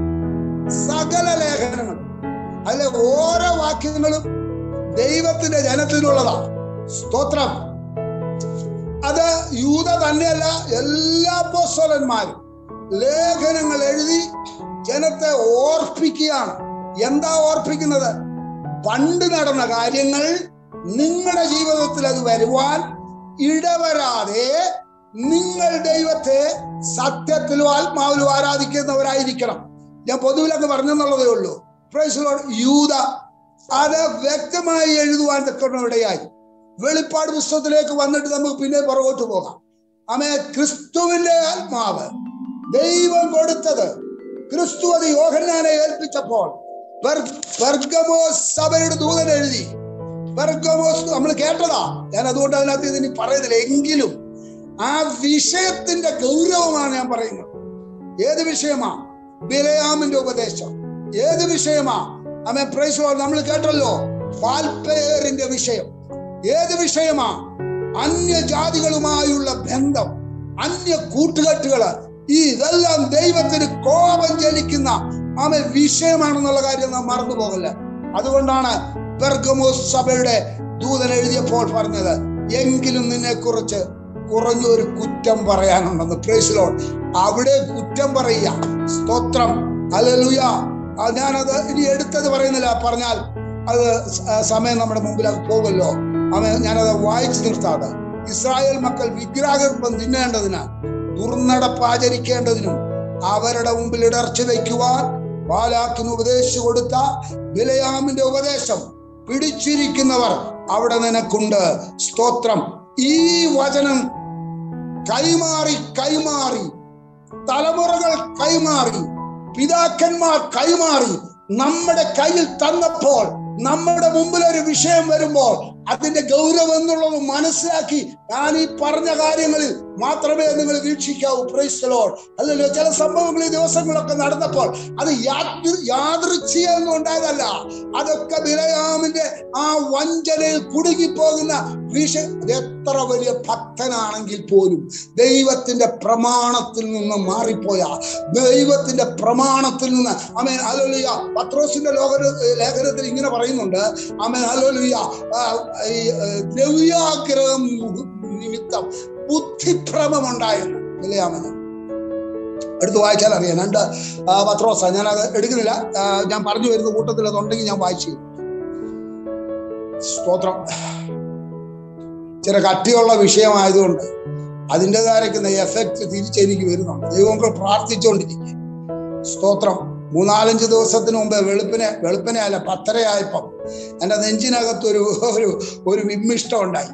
സകല ലേഖനങ്ങളും അതിലെ ഓരോ വാക്യങ്ങളും ദൈവത്തിന്റെ ജനത്തിനുള്ളതാണ് സ്തോത്രം അത് യൂത തന്നെയല്ല എല്ലാ പോസ്വലന്മാരും ലേഖനങ്ങൾ എഴുതി ജനത്തെ ഓർപ്പിക്കുകയാണ് എന്താ ഓർപ്പിക്കുന്നത് പണ്ട് നടന്ന കാര്യങ്ങൾ നിങ്ങളുടെ ജീവിതത്തിൽ അത് വരുവാൻ ഇടവരാതെ നിങ്ങൾ ദൈവത്തെ സത്യത്തിലും ആത്മാവിലും ആരാധിക്കുന്നവരായിരിക്കണം ഞാൻ പൊതുവിലൊക്കെ പറഞ്ഞെന്നുള്ളതേ ഉള്ളൂ Praise the Lord. യൂത അത് വ്യക്തമായി എഴുതുവാൻ തക്കവണ്ണമിടയായി വെളിപ്പാട് പുസ്തകത്തിലേക്ക് വന്നിട്ട് നമുക്ക് പിന്നെ പുറകോട്ട് പോകാം അമേ ക്രിസ്തുവിന്റെ ആത്മാവ് ദൈവം കൊടുത്തത് ക്രിസ്തു അത് യോഹന്നാനെ ഏൽപ്പിച്ചപ്പോൾ പെർ- പെർഗമോസ് സഭയുടെ ദൂതൻ എഴുതി പെർഗമോസ് നമ്മൾ കേട്ടതാ ഞാൻ അതുകൊണ്ട് അതിനകത്ത് ഇതിനി പറയുന്നില്ല എങ്കിലും ആ വിഷയത്തിന്റെ ഗൗരവമാണ് ഞാൻ പറയുന്നത് ഏത് വിഷയമാ ബിലയാമിന്റെ ഉപദേശം ഏത് വിഷയമാ അമ്മ പ്രൈസ് നമ്മൾ കേട്ടല്ലോ പാൽപ്പേറിന്റെ വിഷയം ഏത് വിഷയമാ അന്യജാതികളുമായുള്ള ബന്ധം അന്യ കൂട്ടുകെട്ടുകള് ഈ ഇതെല്ലാം ദൈവത്തിന് കോപം ജനിക്കുന്ന ആമ വിഷയമാണെന്നുള്ള കാര്യം നാം മറന്നു പോകല്ല അതുകൊണ്ടാണ് പെർഗമോസ് സഭയുടെ ദൂതൻ എഴുതിയപ്പോൾ പറഞ്ഞത് എങ്കിലും നിന്നെ കുറിച്ച് കുറഞ്ഞൊരു കുറ്റം പറയാനുണ്ടെന്ന് പ്രേസിലോ അവിടെ കുറ്റം പറയുക സ്തോത്രം അലലുയ ഞാനത് ഇനി എടുത്തത് പറയുന്നില്ല പറഞ്ഞാൽ അത് സ- സമയം നമ്മുടെ മുമ്പിൽ അത് പോകുമല്ലോ അവൻ ഞാനത് വായിച്ചു നിർത്താതെ ഇസ്രായേൽ മക്കൾ വിഗ്രഹഗർഭം തിന്നേണ്ടതിന് ദുർനടപ്പാചരിക്കേണ്ടതിനും അവരുടെ മുമ്പിൽ ഇടർച്ച വയ്ക്കുവാൻ ബാലാക്കിന് ഉപദേശിച്ചു കൊടുത്ത ബിലയാമിന്റെ ഉപദേശം പിടിച്ചിരിക്കുന്നവർ അവിടെ നിനക്കുണ്ട് സ്തോത്രം ഈ വചനം കൈമാറി കൈമാറി തലമുറകൾ കൈമാറി പിതാക്കന്മാർ കൈമാറി നമ്മുടെ കയ്യിൽ തന്നപ്പോൾ നമ്മുടെ മുമ്പിൽ ഒരു വിഷയം വരുമ്പോൾ അതിന്റെ ഗൗരവം എന്നുള്ളത് മനസ്സിലാക്കി ഞാൻ ഈ പറഞ്ഞ കാര്യങ്ങളിൽ മാത്രമേ നിങ്ങൾ വീക്ഷിക്കാവൂ പ്രൈസ്തലോൾ അല്ലല്ലോ ചില സംഭവങ്ങൾ ഈ ദിവസങ്ങളൊക്കെ നടന്നപ്പോൾ അത് യാദൃ യാദൃച്ഛിയൊന്നും ഉണ്ടായതല്ല അതൊക്കെ ബിലയാമിന്റെ ആ വഞ്ചനയിൽ കുടുങ്ങിപ്പോകുന്ന വിഷയം അത് എത്ര വലിയ ഭക്തനാണെങ്കിൽ പോലും ദൈവത്തിന്റെ പ്രമാണത്തിൽ നിന്ന് മാറിപ്പോയ ദൈവത്തിന്റെ പ്രമാണത്തിൽ നിന്ന് അമേൻ അലോലിയ പത്രോസിന്റെ ലോക ലേഖനത്തിൽ ഇങ്ങനെ പറയുന്നുണ്ട് അമേൻ അലോലിയ ഈ ആ, ദ്രവ്യാഗ്രഹം നിമിത്തം ബുദ്ധിഭ്രമം ഉണ്ടായെന്ന് ബിലയാമന് എടുത്ത് വായിച്ചാൽ അറിയാം രണ്ട് ആ, പത്രോസ ഞാൻ അത് എടുക്കുന്നില്ല ആ, ഞാൻ പറഞ്ഞു വരുന്ന കൂട്ടത്തിൽ അതുണ്ടെങ്കിൽ ഞാൻ വായിച്ചു തരും. സ്തോത്രം ചില കട്ടിയുള്ള വിഷയമായതുകൊണ്ട് അതിൻ്റെതായിരിക്കുന്ന എഫക്റ്റ് തിരിച്ചെനിക്ക് വരുന്നുണ്ട് ദൈവങ്ങൾ പ്രാർത്ഥിച്ചുകൊണ്ടിരിക്കുക സ്തോത്രം മൂന്നാലഞ്ച് ദിവസത്തിന് മുമ്പ് വെളുപ്പിനെ വെളുപ്പിനെ അല്ല പത്തരയായപ്പം എൻ്റെ നെഞ്ചിനകത്ത് ഒരു ഒരു ഒരു വിമ്മിഷ്ടം ഉണ്ടായി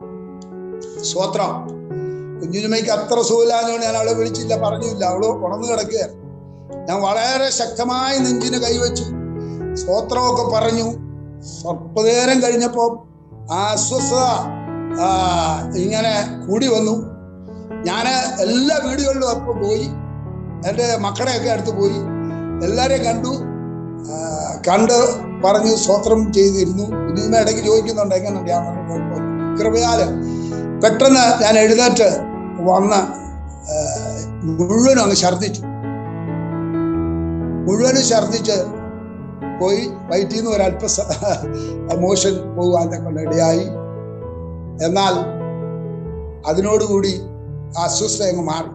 സ്തോത്രം കുഞ്ഞുമയ്ക്ക് അത്ര സുഖമില്ലാഞ്ഞുകൊണ്ട് ഞാൻ അവളെ വിളിച്ചില്ല പറഞ്ഞില്ല അവള് ഉണർന്നു കിടക്കുകയാണ് ഞാൻ വളരെ ശക്തമായി നെഞ്ചിന് കൈവച്ചു സ്തോത്രമൊക്കെ പറഞ്ഞു സ്വല്പനേരം കഴിഞ്ഞപ്പോ ആ അസ്വസ്ഥത ആ, ഇങ്ങനെ കൂടി വന്നു ഞാന് എല്ലാ വീടുകളിലും അപ്പം പോയി എൻ്റെ മക്കളെയൊക്കെ അടുത്ത് പോയി എല്ലാരെയും കണ്ടു ആ, കണ്ട് പറഞ്ഞു സ്തോത്രം ചെയ്തിരുന്നു കുഞ്ഞുമ്മ ഇടയ്ക്ക് ചോദിക്കുന്നുണ്ട് എങ്ങനെയുണ്ട് ഞാൻ പറഞ്ഞു "കുഴപ്പമില്ല." കൃപയാല് പെട്ടെന്ന് ഞാൻ എഴുന്നേറ്റ് വന്ന് ആ, മുഴുവനും അങ്ങ് ഛർദ്ദിച്ചു മുഴുവനും ഛർദ്ദിച്ച് പോയി വയറ്റിൽ നിന്ന് ഒരല്പ മോഷൻ പോകാൻ കൊണ്ട് ഇടയായി എന്നാൽ അതിനോടുകൂടി ആ അസ്വസ്ഥ അങ്ങ് മാറി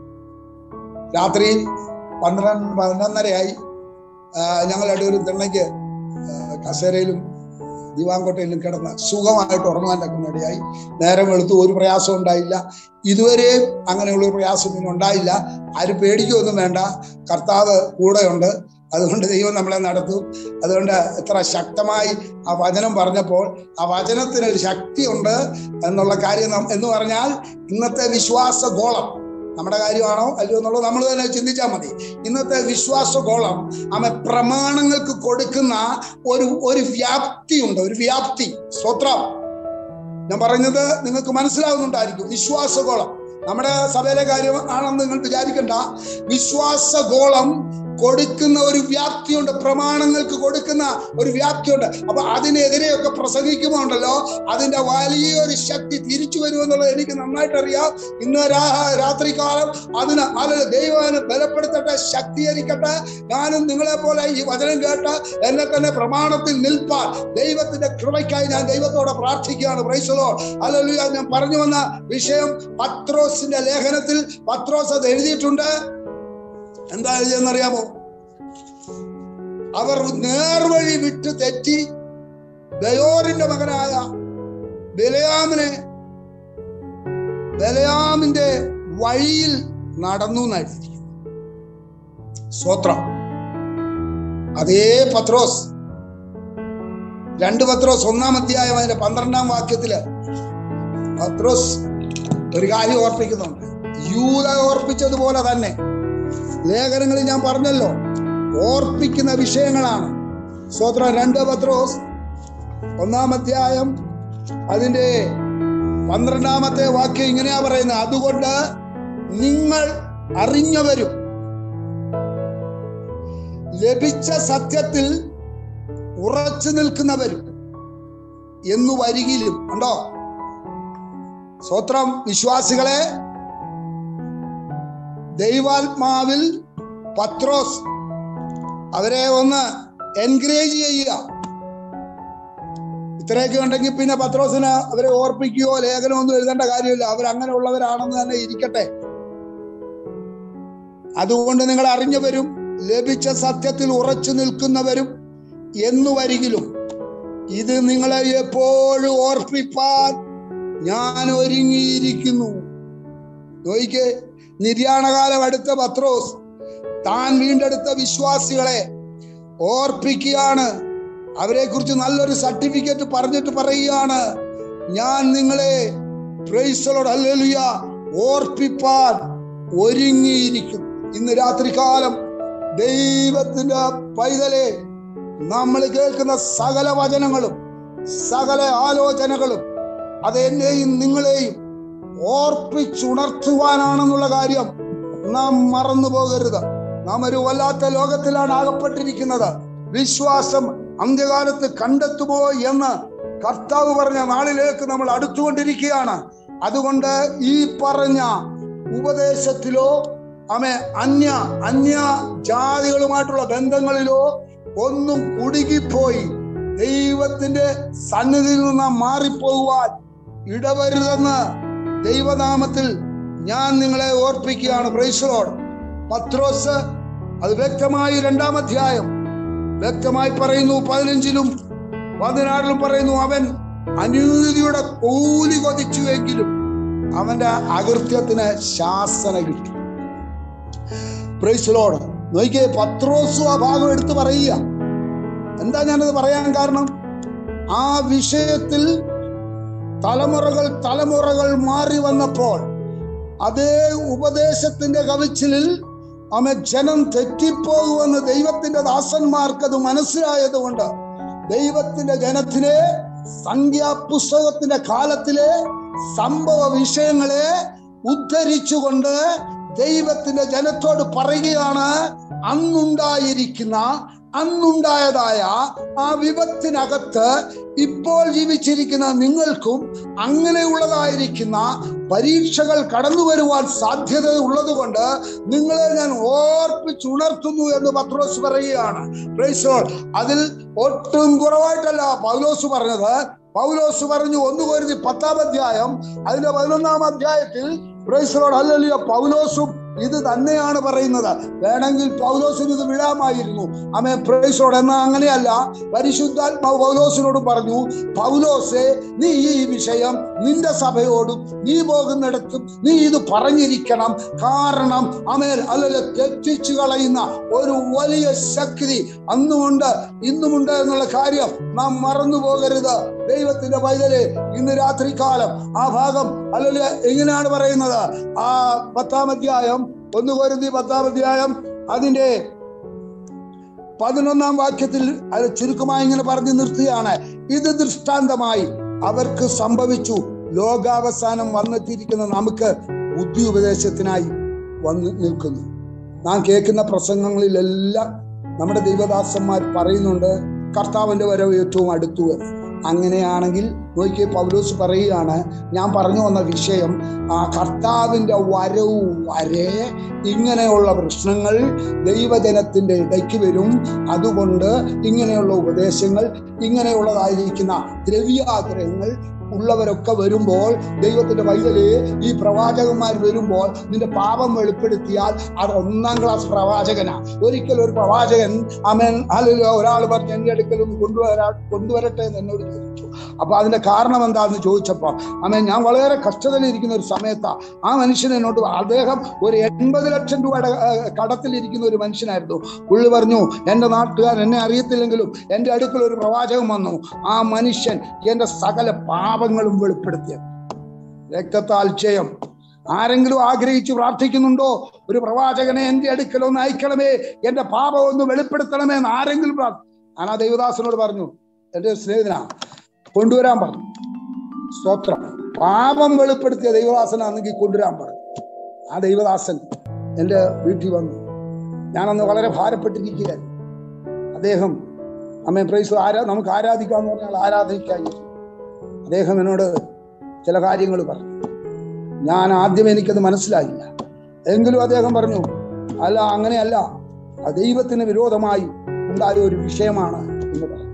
രാത്രി പന്ത്രണ്ട് പതിനൊന്നരയായി ഞങ്ങളുടെ ഒരു തിണ്ണയ്ക്ക് ആ, കസേരയിലും ദിവാങ്കോട്ടയിലും കിടന്ന് സുഖമായിട്ട് ഉറങ്ങാൻ തക്കുന്നിടയായി നേരം വെളുത്തു ഒരു പ്രയാസം ഉണ്ടായില്ല ഇതുവരെയും അങ്ങനെയുള്ള ഒരു പ്രയാസം ഇനി ഉണ്ടായില്ല ആരും പേടിക്കുകയൊന്നും വേണ്ട കർത്താവ് കൂടെയുണ്ട് അതുകൊണ്ട് ദൈവം നമ്മളെ നടത്തും അതുകൊണ്ട് എത്ര ശക്തമായി ആ വചനം പറഞ്ഞപ്പോൾ ആ വചനത്തിന് ഒരു ശക്തിയുണ്ട് എന്നുള്ള കാര്യം നം- എന്ന് പറഞ്ഞാൽ ഇന്നത്തെ വിശ്വാസ ഗോളം നമ്മുടെ കാര്യമാണോ അല്ലയോ എന്നുള്ളത് നമ്മൾ തന്നെ ചിന്തിച്ചാൽ മതി ഇന്നത്തെ വിശ്വാസ ഗോളം ആമ പ്രമാണങ്ങൾക്ക് കൊടുക്കുന്ന ഒരു ഒരു വ്യാപ്തിയുണ്ട് ഒരു വ്യാപ്തി സ്വത്രം ഞാൻ പറഞ്ഞത് നിങ്ങൾക്ക് മനസ്സിലാവുന്നുണ്ടായിരിക്കും വിശ്വാസഗോളം നമ്മുടെ സഭയിലെ കാര്യം ആണെന്ന് നിങ്ങൾ വിചാരിക്കണ്ട വിശ്വാസഗോളം കൊടുക്കുന്ന ഒരു വ്യാപ്തിയുണ്ട് പ്രമാണങ്ങൾക്ക് കൊടുക്കുന്ന ഒരു വ്യാപ്തിയുണ്ട് അപ്പൊ അതിനെതിരെയൊക്കെ പ്രസംഗിക്കുമ്പോ ഉണ്ടല്ലോ അതിന്റെ വലിയൊരു ശക്തി തിരിച്ചു വരുമെന്നുള്ളത് എനിക്ക് നന്നായിട്ട് അറിയാം ഇന്ന് രാ- രാത്രികാലം അതിന് നല്ല ദൈവം ബലപ്പെടുത്തട്ടെ ശക്തീകരിക്കട്ടെ ഞാനും നിങ്ങളെ പോലെ ഈ വചനം കേട്ട് എന്നെ തന്നെ പ്രമാണത്തിൽ നിൽപ്പാൻ ദൈവത്തിന്റെ കൃപയ്ക്കായി ഞാൻ ദൈവത്തോടെ പ്രാർത്ഥിക്കുകയാണ് പ്രൈസലോ അല്ലല്ലോ ഞാൻ പറഞ്ഞു വന്ന വിഷയം പത്രോസിന്റെ ലേഖനത്തിൽ പത്രോസ് അത് എഴുതിയിട്ടുണ്ട് എന്താ എഴുതിയെന്നറിയാമോ അവർ നേർവഴി വിട്ട് തെറ്റി ബയോറിന്റെ മകനായ ബലയാമിനെ ബലയാമിന്റെ വഴിയിൽ നടന്നു എന്നായിരുന്നു സ്വത്രം അതേ പത്രോസ് രണ്ട് പത്രോസ് ഒന്നാം അധ്യായം അതിന്റെ പന്ത്രണ്ടാം വാക്യത്തില് പത്രോസ് ഒരു കാര്യം ഓർപ്പിക്കുന്നുണ്ട് യൂത ഓർപ്പിച്ചതുപോലെ തന്നെ ലേഖനങ്ങളിൽ ഞാൻ പറഞ്ഞല്ലോ ഓർപ്പിക്കുന്ന വിഷയങ്ങളാണ് സ്വത്രം രണ്ട് പത്രോസ് ഒന്നാം അധ്യായം അതിന്റെ പന്ത്രണ്ടാമത്തെ വാക്യം ഇങ്ങനെയാ പറയുന്നത് അതുകൊണ്ട് നിങ്ങൾ അറിഞ്ഞവരും ലഭിച്ച സത്യത്തിൽ ഉറച്ചു നിൽക്കുന്നവരും എന്നു വരികിലും ഉണ്ടോ സ്വത്രം വിശ്വാസികളെ ദൈവാത്മാവിൽ പത്രോസ് അവരെ ഒന്ന് എൻകറേജ് ചെയ്യുക ഇത്രയൊക്കെ ഉണ്ടെങ്കിൽ പിന്നെ പത്രോസിന് അവരെ ഓർപ്പിക്കുകയോ ലേഖനമോ ഒന്നും എഴുതേണ്ട കാര്യമില്ല അവർ അങ്ങനെയുള്ളവരാണെന്ന് തന്നെ ഇരിക്കട്ടെ അതുകൊണ്ട് നിങ്ങൾ അറിഞ്ഞവരും ലഭിച്ച സത്യത്തിൽ ഉറച്ചു നിൽക്കുന്നവരും എന്നു വരികിലും ഇത് നിങ്ങളെ എപ്പോഴും ഓർപ്പിപ്പാൻ ഞാൻ ഒരുങ്ങിയിരിക്കുന്നു നോയിക്കേ നിര്യാണകാലം അടുത്ത പത്രോസ് താൻ വീണ്ടെടുത്ത വിശ്വാസികളെ ഓർപ്പിക്കുകയാണ് അവരെ കുറിച്ച് നല്ലൊരു സർട്ടിഫിക്കറ്റ് പറഞ്ഞിട്ട് പറയുകയാണ് ഞാൻ നിങ്ങളെ പ്രൈസലോട് അല്ലേലുയ ഓർപ്പിപ്പാൻ ഒരുങ്ങിയിരിക്കും ഇന്ന് രാത്രികാലം ദൈവത്തിന്റെ പൈതലെ നമ്മൾ കേൾക്കുന്ന സകല വചനങ്ങളും സകല ആലോചനകളും അത് എന്നെയും നിങ്ങളെയും ഓർപ്പിച്ചുണർത്തുവാനാണെന്നുള്ള കാര്യം നാം മറന്നു പോകരുത് നാം ഒരു വല്ലാത്ത ലോകത്തിലാണ് ആകപ്പെട്ടിരിക്കുന്നത് വിശ്വാസം അന്ത്യകാലത്ത് കണ്ടെത്തുമോ എന്ന് കർത്താവ് പറഞ്ഞ നാളിലേക്ക് നമ്മൾ അടുത്തുകൊണ്ടിരിക്കുകയാണ് അതുകൊണ്ട് ഈ പറഞ്ഞ ഉപദേശത്തിലോ അമേ അന്യ അന്യ ജാതികളുമായിട്ടുള്ള ബന്ധങ്ങളിലോ ഒന്നും കുടുങ്ങിപ്പോയി ദൈവത്തിന്റെ സന്നിധിയിൽ നിന്ന് മാറിപ്പോകുവാൻ ഇടവരുതെന്ന് ദൈവനാമത്തിൽ ഞാൻ നിങ്ങളെ ഓർപ്പിക്കുകയാണ് പ്രൈസറോട് പത്രോസ് അത് വ്യക്തമായി രണ്ടാം അധ്യായം വ്യക്തമായി പറയുന്നു പതിനഞ്ചിലും പതിനാറിലും പറയുന്നു അവൻ അനീതിയുടെ കൂലി കൊതിച്ചുവെങ്കിലും അവന്റെ അകൃത്യത്തിന് ശാസന കിട്ടി പ്രൈസലോട് നോക്കിയേ പത്രോസും ആ ഭാഗം എടുത്ത് പറയുക എന്താ ഞാനത് പറയാൻ കാരണം ആ വിഷയത്തിൽ തലമുറകൾ തലമുറകൾ മാറി വന്നപ്പോൾ അതേ ഉപദേശത്തിന്റെ കവിച്ചിലിൽ അമ്മ ജനം തെറ്റിപ്പോകുമെന്ന് ദൈവത്തിന്റെ ദാസന്മാർക്ക് അത് മനസ്സിലായത് കൊണ്ട് ദൈവത്തിന്റെ ജനത്തിലെ സംഖ്യാപുസ്തകത്തിന്റെ കാലത്തിലെ സംഭവ വിഷയങ്ങളെ ഉദ്ധരിച്ചുകൊണ്ട് ദൈവത്തിന്റെ ജനത്തോട് പറയുകയാണ് അന്നുണ്ടായിരിക്കുന്ന അന്നുണ്ടായതായ ആ വിപത്തിനകത്ത് ഇപ്പോൾ ജീവിച്ചിരിക്കുന്ന നിങ്ങൾക്കും അങ്ങനെയുള്ളതായിരിക്കുന്ന പരീക്ഷകൾ കടന്നു വരുവാൻ സാധ്യത ഉള്ളത് കൊണ്ട് നിങ്ങളെ ഞാൻ ഓർപ്പിച്ചുണർത്തുന്നു എന്ന് പത്രോസ് പറയുകയാണ് Praise the Lord. അതിൽ ഒട്ടും കുറവായിട്ടല്ല പൗലോസ് പറഞ്ഞത് പൗലോസ് പറഞ്ഞു ഒന്ന് കോരുതി പത്താം അധ്യായം അതിന്റെ പതിനൊന്നാം അധ്യായത്തിൽ പ്രൈസറോട് അല്ലല്ലോ പൗലോസും ഇത് തന്നെയാണ് പറയുന്നത് വേണമെങ്കിൽ പൗലോസിന് ഇത് വിടാമായിരുന്നു അമേ പ്രൈസോട് എന്നാ അങ്ങനെയല്ല പരിശുദ്ധാത്മാവ് പൗലോസിനോട് പറഞ്ഞു പൗലോസെ നീ ഈ വിഷയം നിന്റെ സഭയോടും നീ പോകുന്നിടത്തും നീ ഇത് പറഞ്ഞിരിക്കണം കാരണം അമേൽ അല്ലല്ല തെറ്റിച്ചു കളയുന്ന ഒരു വലിയ ശക്തി അന്നുമുണ്ട് ഇന്നുമുണ്ട് എന്നുള്ള കാര്യം നാം മറന്നു പോകരുത് ദൈവത്തിന്റെ പൈതലെ ഇന്ന് രാത്രികാലം ആ ഭാഗം അല്ലല്ല എങ്ങനെയാണ് പറയുന്നത് ആ പത്താം അധ്യായം ഒന്ന് കോരുന്തി പത്താം അധ്യായം അതിന്റെ പതിനൊന്നാം വാക്യത്തിൽ അത് ചുരുക്കമായി ഇങ്ങനെ പറഞ്ഞു നിർത്തുകയാണ് ഇത് ദൃഷ്ടാന്തമായി അവർക്ക് സംഭവിച്ചു ലോകാവസാനം വന്നെത്തിയിരിക്കുന്ന നമുക്ക് ബുദ്ധി ഉപദേശത്തിനായി വന്ന് നിൽക്കുന്നു നാം കേൾക്കുന്ന പ്രസംഗങ്ങളിലെല്ലാം നമ്മുടെ ദൈവദാസന്മാർ പറയുന്നുണ്ട് കർത്താവിന്റെ വരവ് ഏറ്റവും അടുത്തു എന്ന് അങ്ങനെയാണെങ്കിൽ നോക്കിയ പൗലോസ് പറയുകയാണ് ഞാൻ പറഞ്ഞു വന്ന വിഷയം ആ കർത്താവിന്റെ വരവ് വരെ ഇങ്ങനെയുള്ള പ്രശ്നങ്ങൾ ദൈവജനത്തിന്റെ ഇടയ്ക്ക് വരും അതുകൊണ്ട് ഇങ്ങനെയുള്ള ഉപദേശങ്ങൾ ഇങ്ങനെയുള്ളതായിരിക്കുന്ന ദ്രവ്യാഗ്രഹങ്ങൾ ഉള്ളവരൊക്കെ വരുമ്പോൾ ദൈവത്തിന്റെ വൈകല് ഈ പ്രവാചകന്മാർ വരുമ്പോൾ നിന്റെ പാപം വെളിപ്പെടുത്തിയാൽ അത് ഒന്നാം ക്ലാസ് പ്രവാചകനാ ഒരിക്കൽ ഒരു പ്രവാചകൻ അമേൻ അല്ലെങ്കിൽ ഒരാൾ പറഞ്ഞ് എന്റെ അടുക്കൽ ഒന്ന് കൊണ്ടുവരാ കൊണ്ടുവരട്ടെ എന്ന് എന്നോട് ചോദിച്ചു അപ്പൊ അതിന്റെ കാരണം എന്താന്ന് ചോദിച്ചപ്പോ അമേൻ ഞാൻ വളരെ കഷ്ടതയിലിരിക്കുന്ന ഒരു സമയത്താ ആ മനുഷ്യൻ എന്നോട് അദ്ദേഹം ഒരു എൺപത് ലക്ഷം രൂപയുടെ ഏഹ്, കടത്തിലിരിക്കുന്ന ഒരു മനുഷ്യനായിരുന്നു പുള്ളി പറഞ്ഞു എന്റെ നാട്ടുകാർ എന്നെ അറിയത്തില്ലെങ്കിലും എന്റെ അടുക്കൽ ഒരു പ്രവാചകൻ വന്നു ആ മനുഷ്യൻ എന്റെ സകല പാപങ്ങളും വെളിപ്പെടുത്തിയത് രക്തത്താൽ ജയം ആരെങ്കിലും ആഗ്രഹിച്ച് പ്രാർത്ഥിക്കുന്നുണ്ടോ ഒരു പ്രവാചകനെ എന്റെ അടുക്കൽ ഒന്ന് അയക്കണമേ എന്റെ പാപം ഒന്ന് വെളിപ്പെടുത്തണമേ എന്ന് ആരെങ്കിലും പ്രാർത്ഥി ഞാൻ ആ ദൈവദാസനോട് പറഞ്ഞു എന്റെ സ്നേഹിതനാ കൊണ്ടുവരാൻ പറഞ്ഞു സ്തോത്രം പാപം വെളിപ്പെടുത്തിയ ദൈവദാസനാണെങ്കിൽ കൊണ്ടുവരാൻ പറഞ്ഞു ആ ദൈവദാസൻ എൻ്റെ വീട്ടിൽ വന്നു ഞാനന്ന് വളരെ ഭാരപ്പെട്ടിരിക്കുകയായിരുന്നു അദ്ദേഹം അമ്മേ പ്രൈസ് ആരാ നമുക്ക് ആരാധിക്കാന്ന് പറഞ്ഞാൽ ആരാധിക്കാൻ അദ്ദേഹം എന്നോട് ചില കാര്യങ്ങൾ പറഞ്ഞു ഞാൻ ആദ്യം എനിക്കത് മനസ്സിലായില്ല എങ്കിലും അദ്ദേഹം പറഞ്ഞു അല്ല അങ്ങനെയല്ല ആ ദൈവത്തിന് വിരോധമായി ഉണ്ടായ ഒരു വിഷയമാണ് എന്ന് പറഞ്ഞു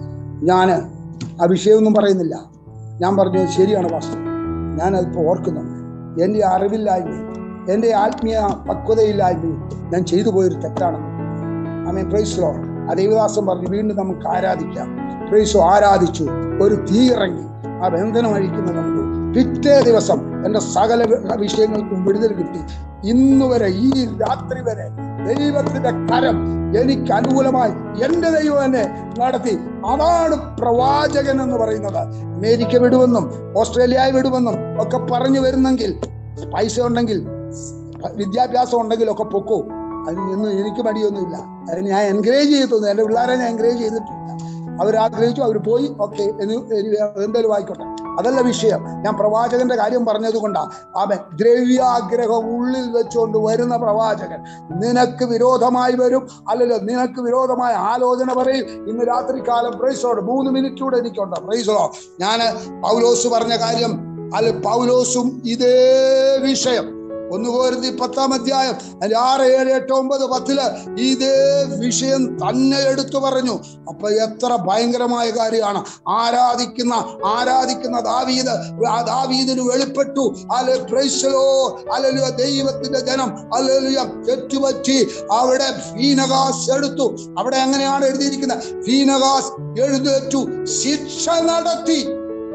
ഞാൻ ആ വിഷയമൊന്നും പറയുന്നില്ല ഞാൻ പറഞ്ഞു ശരിയാണ് പാസ്റ്റർ ഞാൻ അതിപ്പോൾ ഓർക്കുന്നുണ്ട് എൻ്റെ അറിവില്ലായ്മയും എൻ്റെ ആത്മീയ പക്വതയില്ലായ്മയും ഞാൻ ചെയ്തു പോയൊരു തെറ്റാണെന്ന് ആമേ പ്രൈസ്ലോ ആ ദൈവദാസം പറഞ്ഞു വീണ്ടും നമുക്ക് ആരാധിക്കാം പ്രൈസോ ആരാധിച്ചു ഒരു തീ ഇറങ്ങി ആ ബന്ധനം അഴിക്കുന്നത് കണ്ടു പിറ്റേ ദിവസം എൻ്റെ സകല വി- വിഷയങ്ങൾക്കും വിടുതൽ കിട്ടി ഇന്ന് വരെ ഈ രാത്രി വരെ ദൈവത്തിന്റെ കരം എനിക്ക് അനുകൂലമായി എന്റെ ദൈവം എന്നെ നടത്തി അതാണ് പ്രവാചകൻ എന്ന് പറയുന്നത് അമേരിക്ക വിടുമെന്നും ഓസ്ട്രേലിയ വിടുമെന്നും ഒക്കെ പറഞ്ഞു വരുന്നെങ്കിൽ പൈസ ഉണ്ടെങ്കിൽ വിദ്യാഭ്യാസം ഉണ്ടെങ്കിൽ ഒക്കെ പൊക്കോ അതിനൊന്നും എനിക്ക് മടിയൊന്നുമില്ല അതിന് ഞാൻ എൻകറേജ് ചെയ്തിട്ടൊന്നും എൻ്റെ പിള്ളേരെ ഞാൻ എൻകറേജ് ചെയ്തിട്ടില്ല അവർ ആഗ്രഹിച്ചു അവർ പോയി ഓക്കെ എന്തെങ്കിലും ആയിക്കോട്ടെ അതല്ല വിഷയം ഞാൻ പ്രവാചകന്റെ കാര്യം പറഞ്ഞത് കൊണ്ടാണ് അവൻ ദ്രവ്യാഗ്രഹം ഉള്ളിൽ വെച്ചുകൊണ്ട് വരുന്ന പ്രവാചകൻ നിനക്ക് വിരോധമായി വരും അല്ലല്ലോ നിനക്ക് വിരോധമായ ആലോചന പറയും ഇന്ന് രാത്രി കാലം പ്രൈസോട് മൂന്ന് മിനിറ്റ് കൂടെ എനിക്കുണ്ട് പ്രൈസോ ഞാൻ പൗലോസ് പറഞ്ഞ കാര്യം അല്ല പൗലോസും ഇതേ വിഷയം ഒന്ന് കോരുതി പത്താം അധ്യായം അതിന്റെ ആറ് ഏഴ് എട്ട് ഒമ്പത് പത്തില് ഇതേ വിഷയം തന്നെ എടുത്തു പറഞ്ഞു അപ്പൊ എത്ര ഭയങ്കരമായ കാര്യമാണ് ആരാധിക്കുന്ന ആരാധിക്കുന്ന ദാവീദ് ആ ദാവീദിന് വെളിപ്പെട്ടു അല്ലെ പ്രൈസലോ അല്ലല്ലോ ദൈവത്തിന്റെ ജനം അല്ലല്ലോ തെറ്റുപറ്റി അവിടെ ഫീനഗാസ് എടുത്തു അവിടെ എങ്ങനെയാണ് എഴുതിയിരിക്കുന്നത് ഫീനഗാസ് എഴുന്നേറ്റു ശിക്ഷ നടത്തി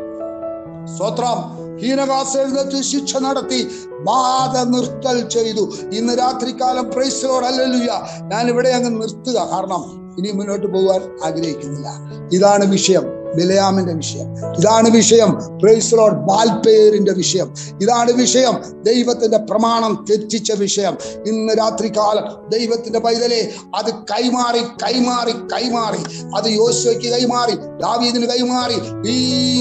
സ്വത്രം ഹീനകാസ് എഴുന്നേറ്റ് ശിക്ഷ നടത്തി ബാധ നിർത്തൽ ചെയ്തു ഇന്ന് രാത്രികാലം പ്രൈസലോട് അല്ലല്ലുയ ഞാൻ ഇവിടെ അങ്ങ് നിർത്തുക കാരണം ഇനി മുന്നോട്ട് പോകാൻ ആഗ്രഹിക്കുന്നില്ല ഇതാണ് വിഷയം ബിലയാമിന്റെ വിഷയം ഇതാണ് വിഷയം പ്രൈസലോഡ് ബാൽപേരിന്റെ വിഷയം ഇതാണ് വിഷയം ദൈവത്തിന്റെ പ്രമാണം തെറ്റിച്ച വിഷയം ഇന്ന് രാത്രികാലം ദൈവത്തിന്റെ പൈതലെ അത് കൈമാറി കൈമാറി കൈമാറി അത് യോശുവയ്ക്ക് കൈമാറി ദാവീദിന് കൈമാറി ഈ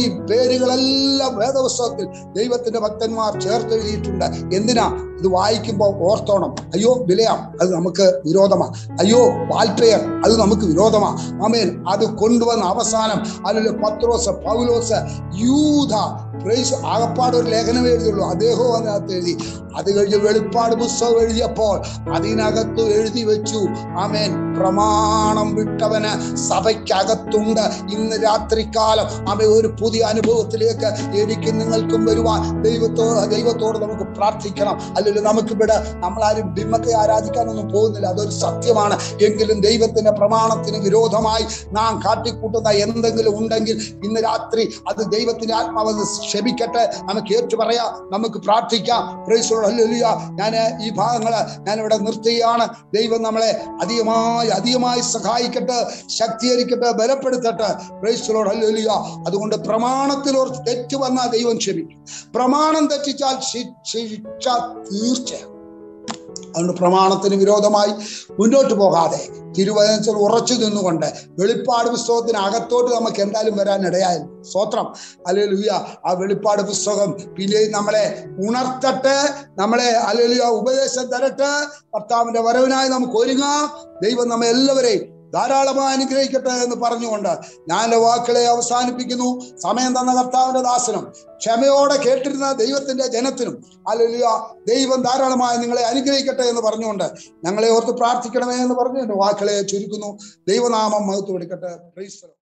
പേരുകളെല്ലാം വേദപുസ്തകത്തിൽ ദൈവത്തിന്റെ ഭക്തന്മാർ ചേർത്തെഴുതിയിട്ടുണ്ട് എന്തിനാ ഇത് വായിക്കുമ്പോൾ ഓർത്തോണം അയ്യോ വിലയാം അത് നമുക്ക് വിരോധമാ അയ്യോ വാൽപ്പയർ അത് നമുക്ക് വിരോധമാ ആമേൻ അത് കൊണ്ടുവന്ന അവസാനം അതിൽ പത്രോസ് പൗലോസ് യൂത പ്രൈസ് ആകപ്പാട് ഒരു ലേഖനം എഴുതിയുള്ളൂ അദ്ദേഹവും അതിനകത്ത് എഴുതി അത് കഴിഞ്ഞ് വെളിപ്പാട് പുസ്തകം എഴുതിയപ്പോൾ അതിനകത്ത് എഴുതി വെച്ചു ആമേൻ പ്രമാണം വിട്ടവന് സഭയ്ക്കകത്തുണ്ട് ഇന്ന് രാത്രികാലം അവ ഒരു പുതിയ അനുഭവത്തിലേക്ക് എനിക്ക് നിങ്ങൾക്കും വരുവാൻ ദൈവത്തോട് ദൈവത്തോട് നമുക്ക് പ്രാർത്ഥിക്കണം അല്ലെങ്കിൽ നമുക്ക് ഇവിടെ നമ്മളാരും ബിംബത്തെ ആരാധിക്കാനൊന്നും പോകുന്നില്ല അതൊരു സത്യമാണ് എങ്കിലും ദൈവത്തിന്റെ പ്രമാണത്തിന് വിരോധമായി നാം കാട്ടിക്കൂട്ടുന്ന എന്തെങ്കിലും ഉണ്ടെങ്കിൽ ഇന്ന് രാത്രി അത് ദൈവത്തിന്റെ ആത്മാവെന്ന് ക്ഷമിക്കട്ടെ നമുക്ക് ഏറ്റു പറയാം നമുക്ക് പ്രാർത്ഥിക്കാം പ്രൈസ് ഹല്ലേലൂയ ഞാൻ ഈ ഭാഗങ്ങള് ഞാൻ ഇവിടെ നിർത്തുകയാണ് ദൈവം നമ്മളെ അധികമായി അധികമായി സഹായിക്കട്ടെ ശക്തീകരിക്കട്ടെ ബലപ്പെടുത്തട്ടെ പ്രൈസ് ഹല്ലേലൂയ അതുകൊണ്ട് പ്രമാണത്തിൽ ഒരു തെറ്റ് വന്നാൽ ദൈവം ക്ഷമിക്കും പ്രമാണം തെറ്റിച്ചാൽ ശി- ശിക്ഷ തീർച്ചയായും അതുകൊണ്ട് പ്രമാണത്തിന് വിരോധമായി മുന്നോട്ട് പോകാതെ തിരുവചനത്തിൽ ഉറച്ചു നിന്നുകൊണ്ട് വെളിപ്പാട് പുസ്തകത്തിന് അകത്തോട്ട് നമുക്ക് എന്തായാലും വരാൻ ഇടയായിരുന്നു സ്തോത്രം അല്ലേലുയ ആ വെളിപ്പാട് പുസ്തകം പിന്നെ നമ്മളെ ഉണർത്തട്ടെ നമ്മളെ അല്ലേലുയ ഉപദേശം തരട്ടെ കർത്താവിന്റെ വരവിനായി നമുക്ക് ഒരുങ്ങാം ദൈവം നമ്മെ എല്ലാവരെയും ധാരാളമായി അനുഗ്രഹിക്കട്ടെ എന്ന് പറഞ്ഞുകൊണ്ട് ഞാൻ എൻ്റെ വാക്കുകളെ അവസാനിപ്പിക്കുന്നു സമയം തന്ന കർത്താവിന്റെ ദാസനും ക്ഷമയോടെ കേട്ടിരുന്ന ദൈവത്തിന്റെ ജനത്തിനും അല്ലേലുയ ദൈവം ധാരാളമായി നിങ്ങളെ അനുഗ്രഹിക്കട്ടെ എന്ന് പറഞ്ഞുകൊണ്ട് ഞങ്ങളെ ഓർത്ത് പ്രാർത്ഥിക്കണമേ എന്ന് പറഞ്ഞു എൻ്റെ വാക്കുകളെ ചുരുക്കുന്നു ദൈവനാമം മഹത്വം എടുക്കട്ടെ പ്രൈസ്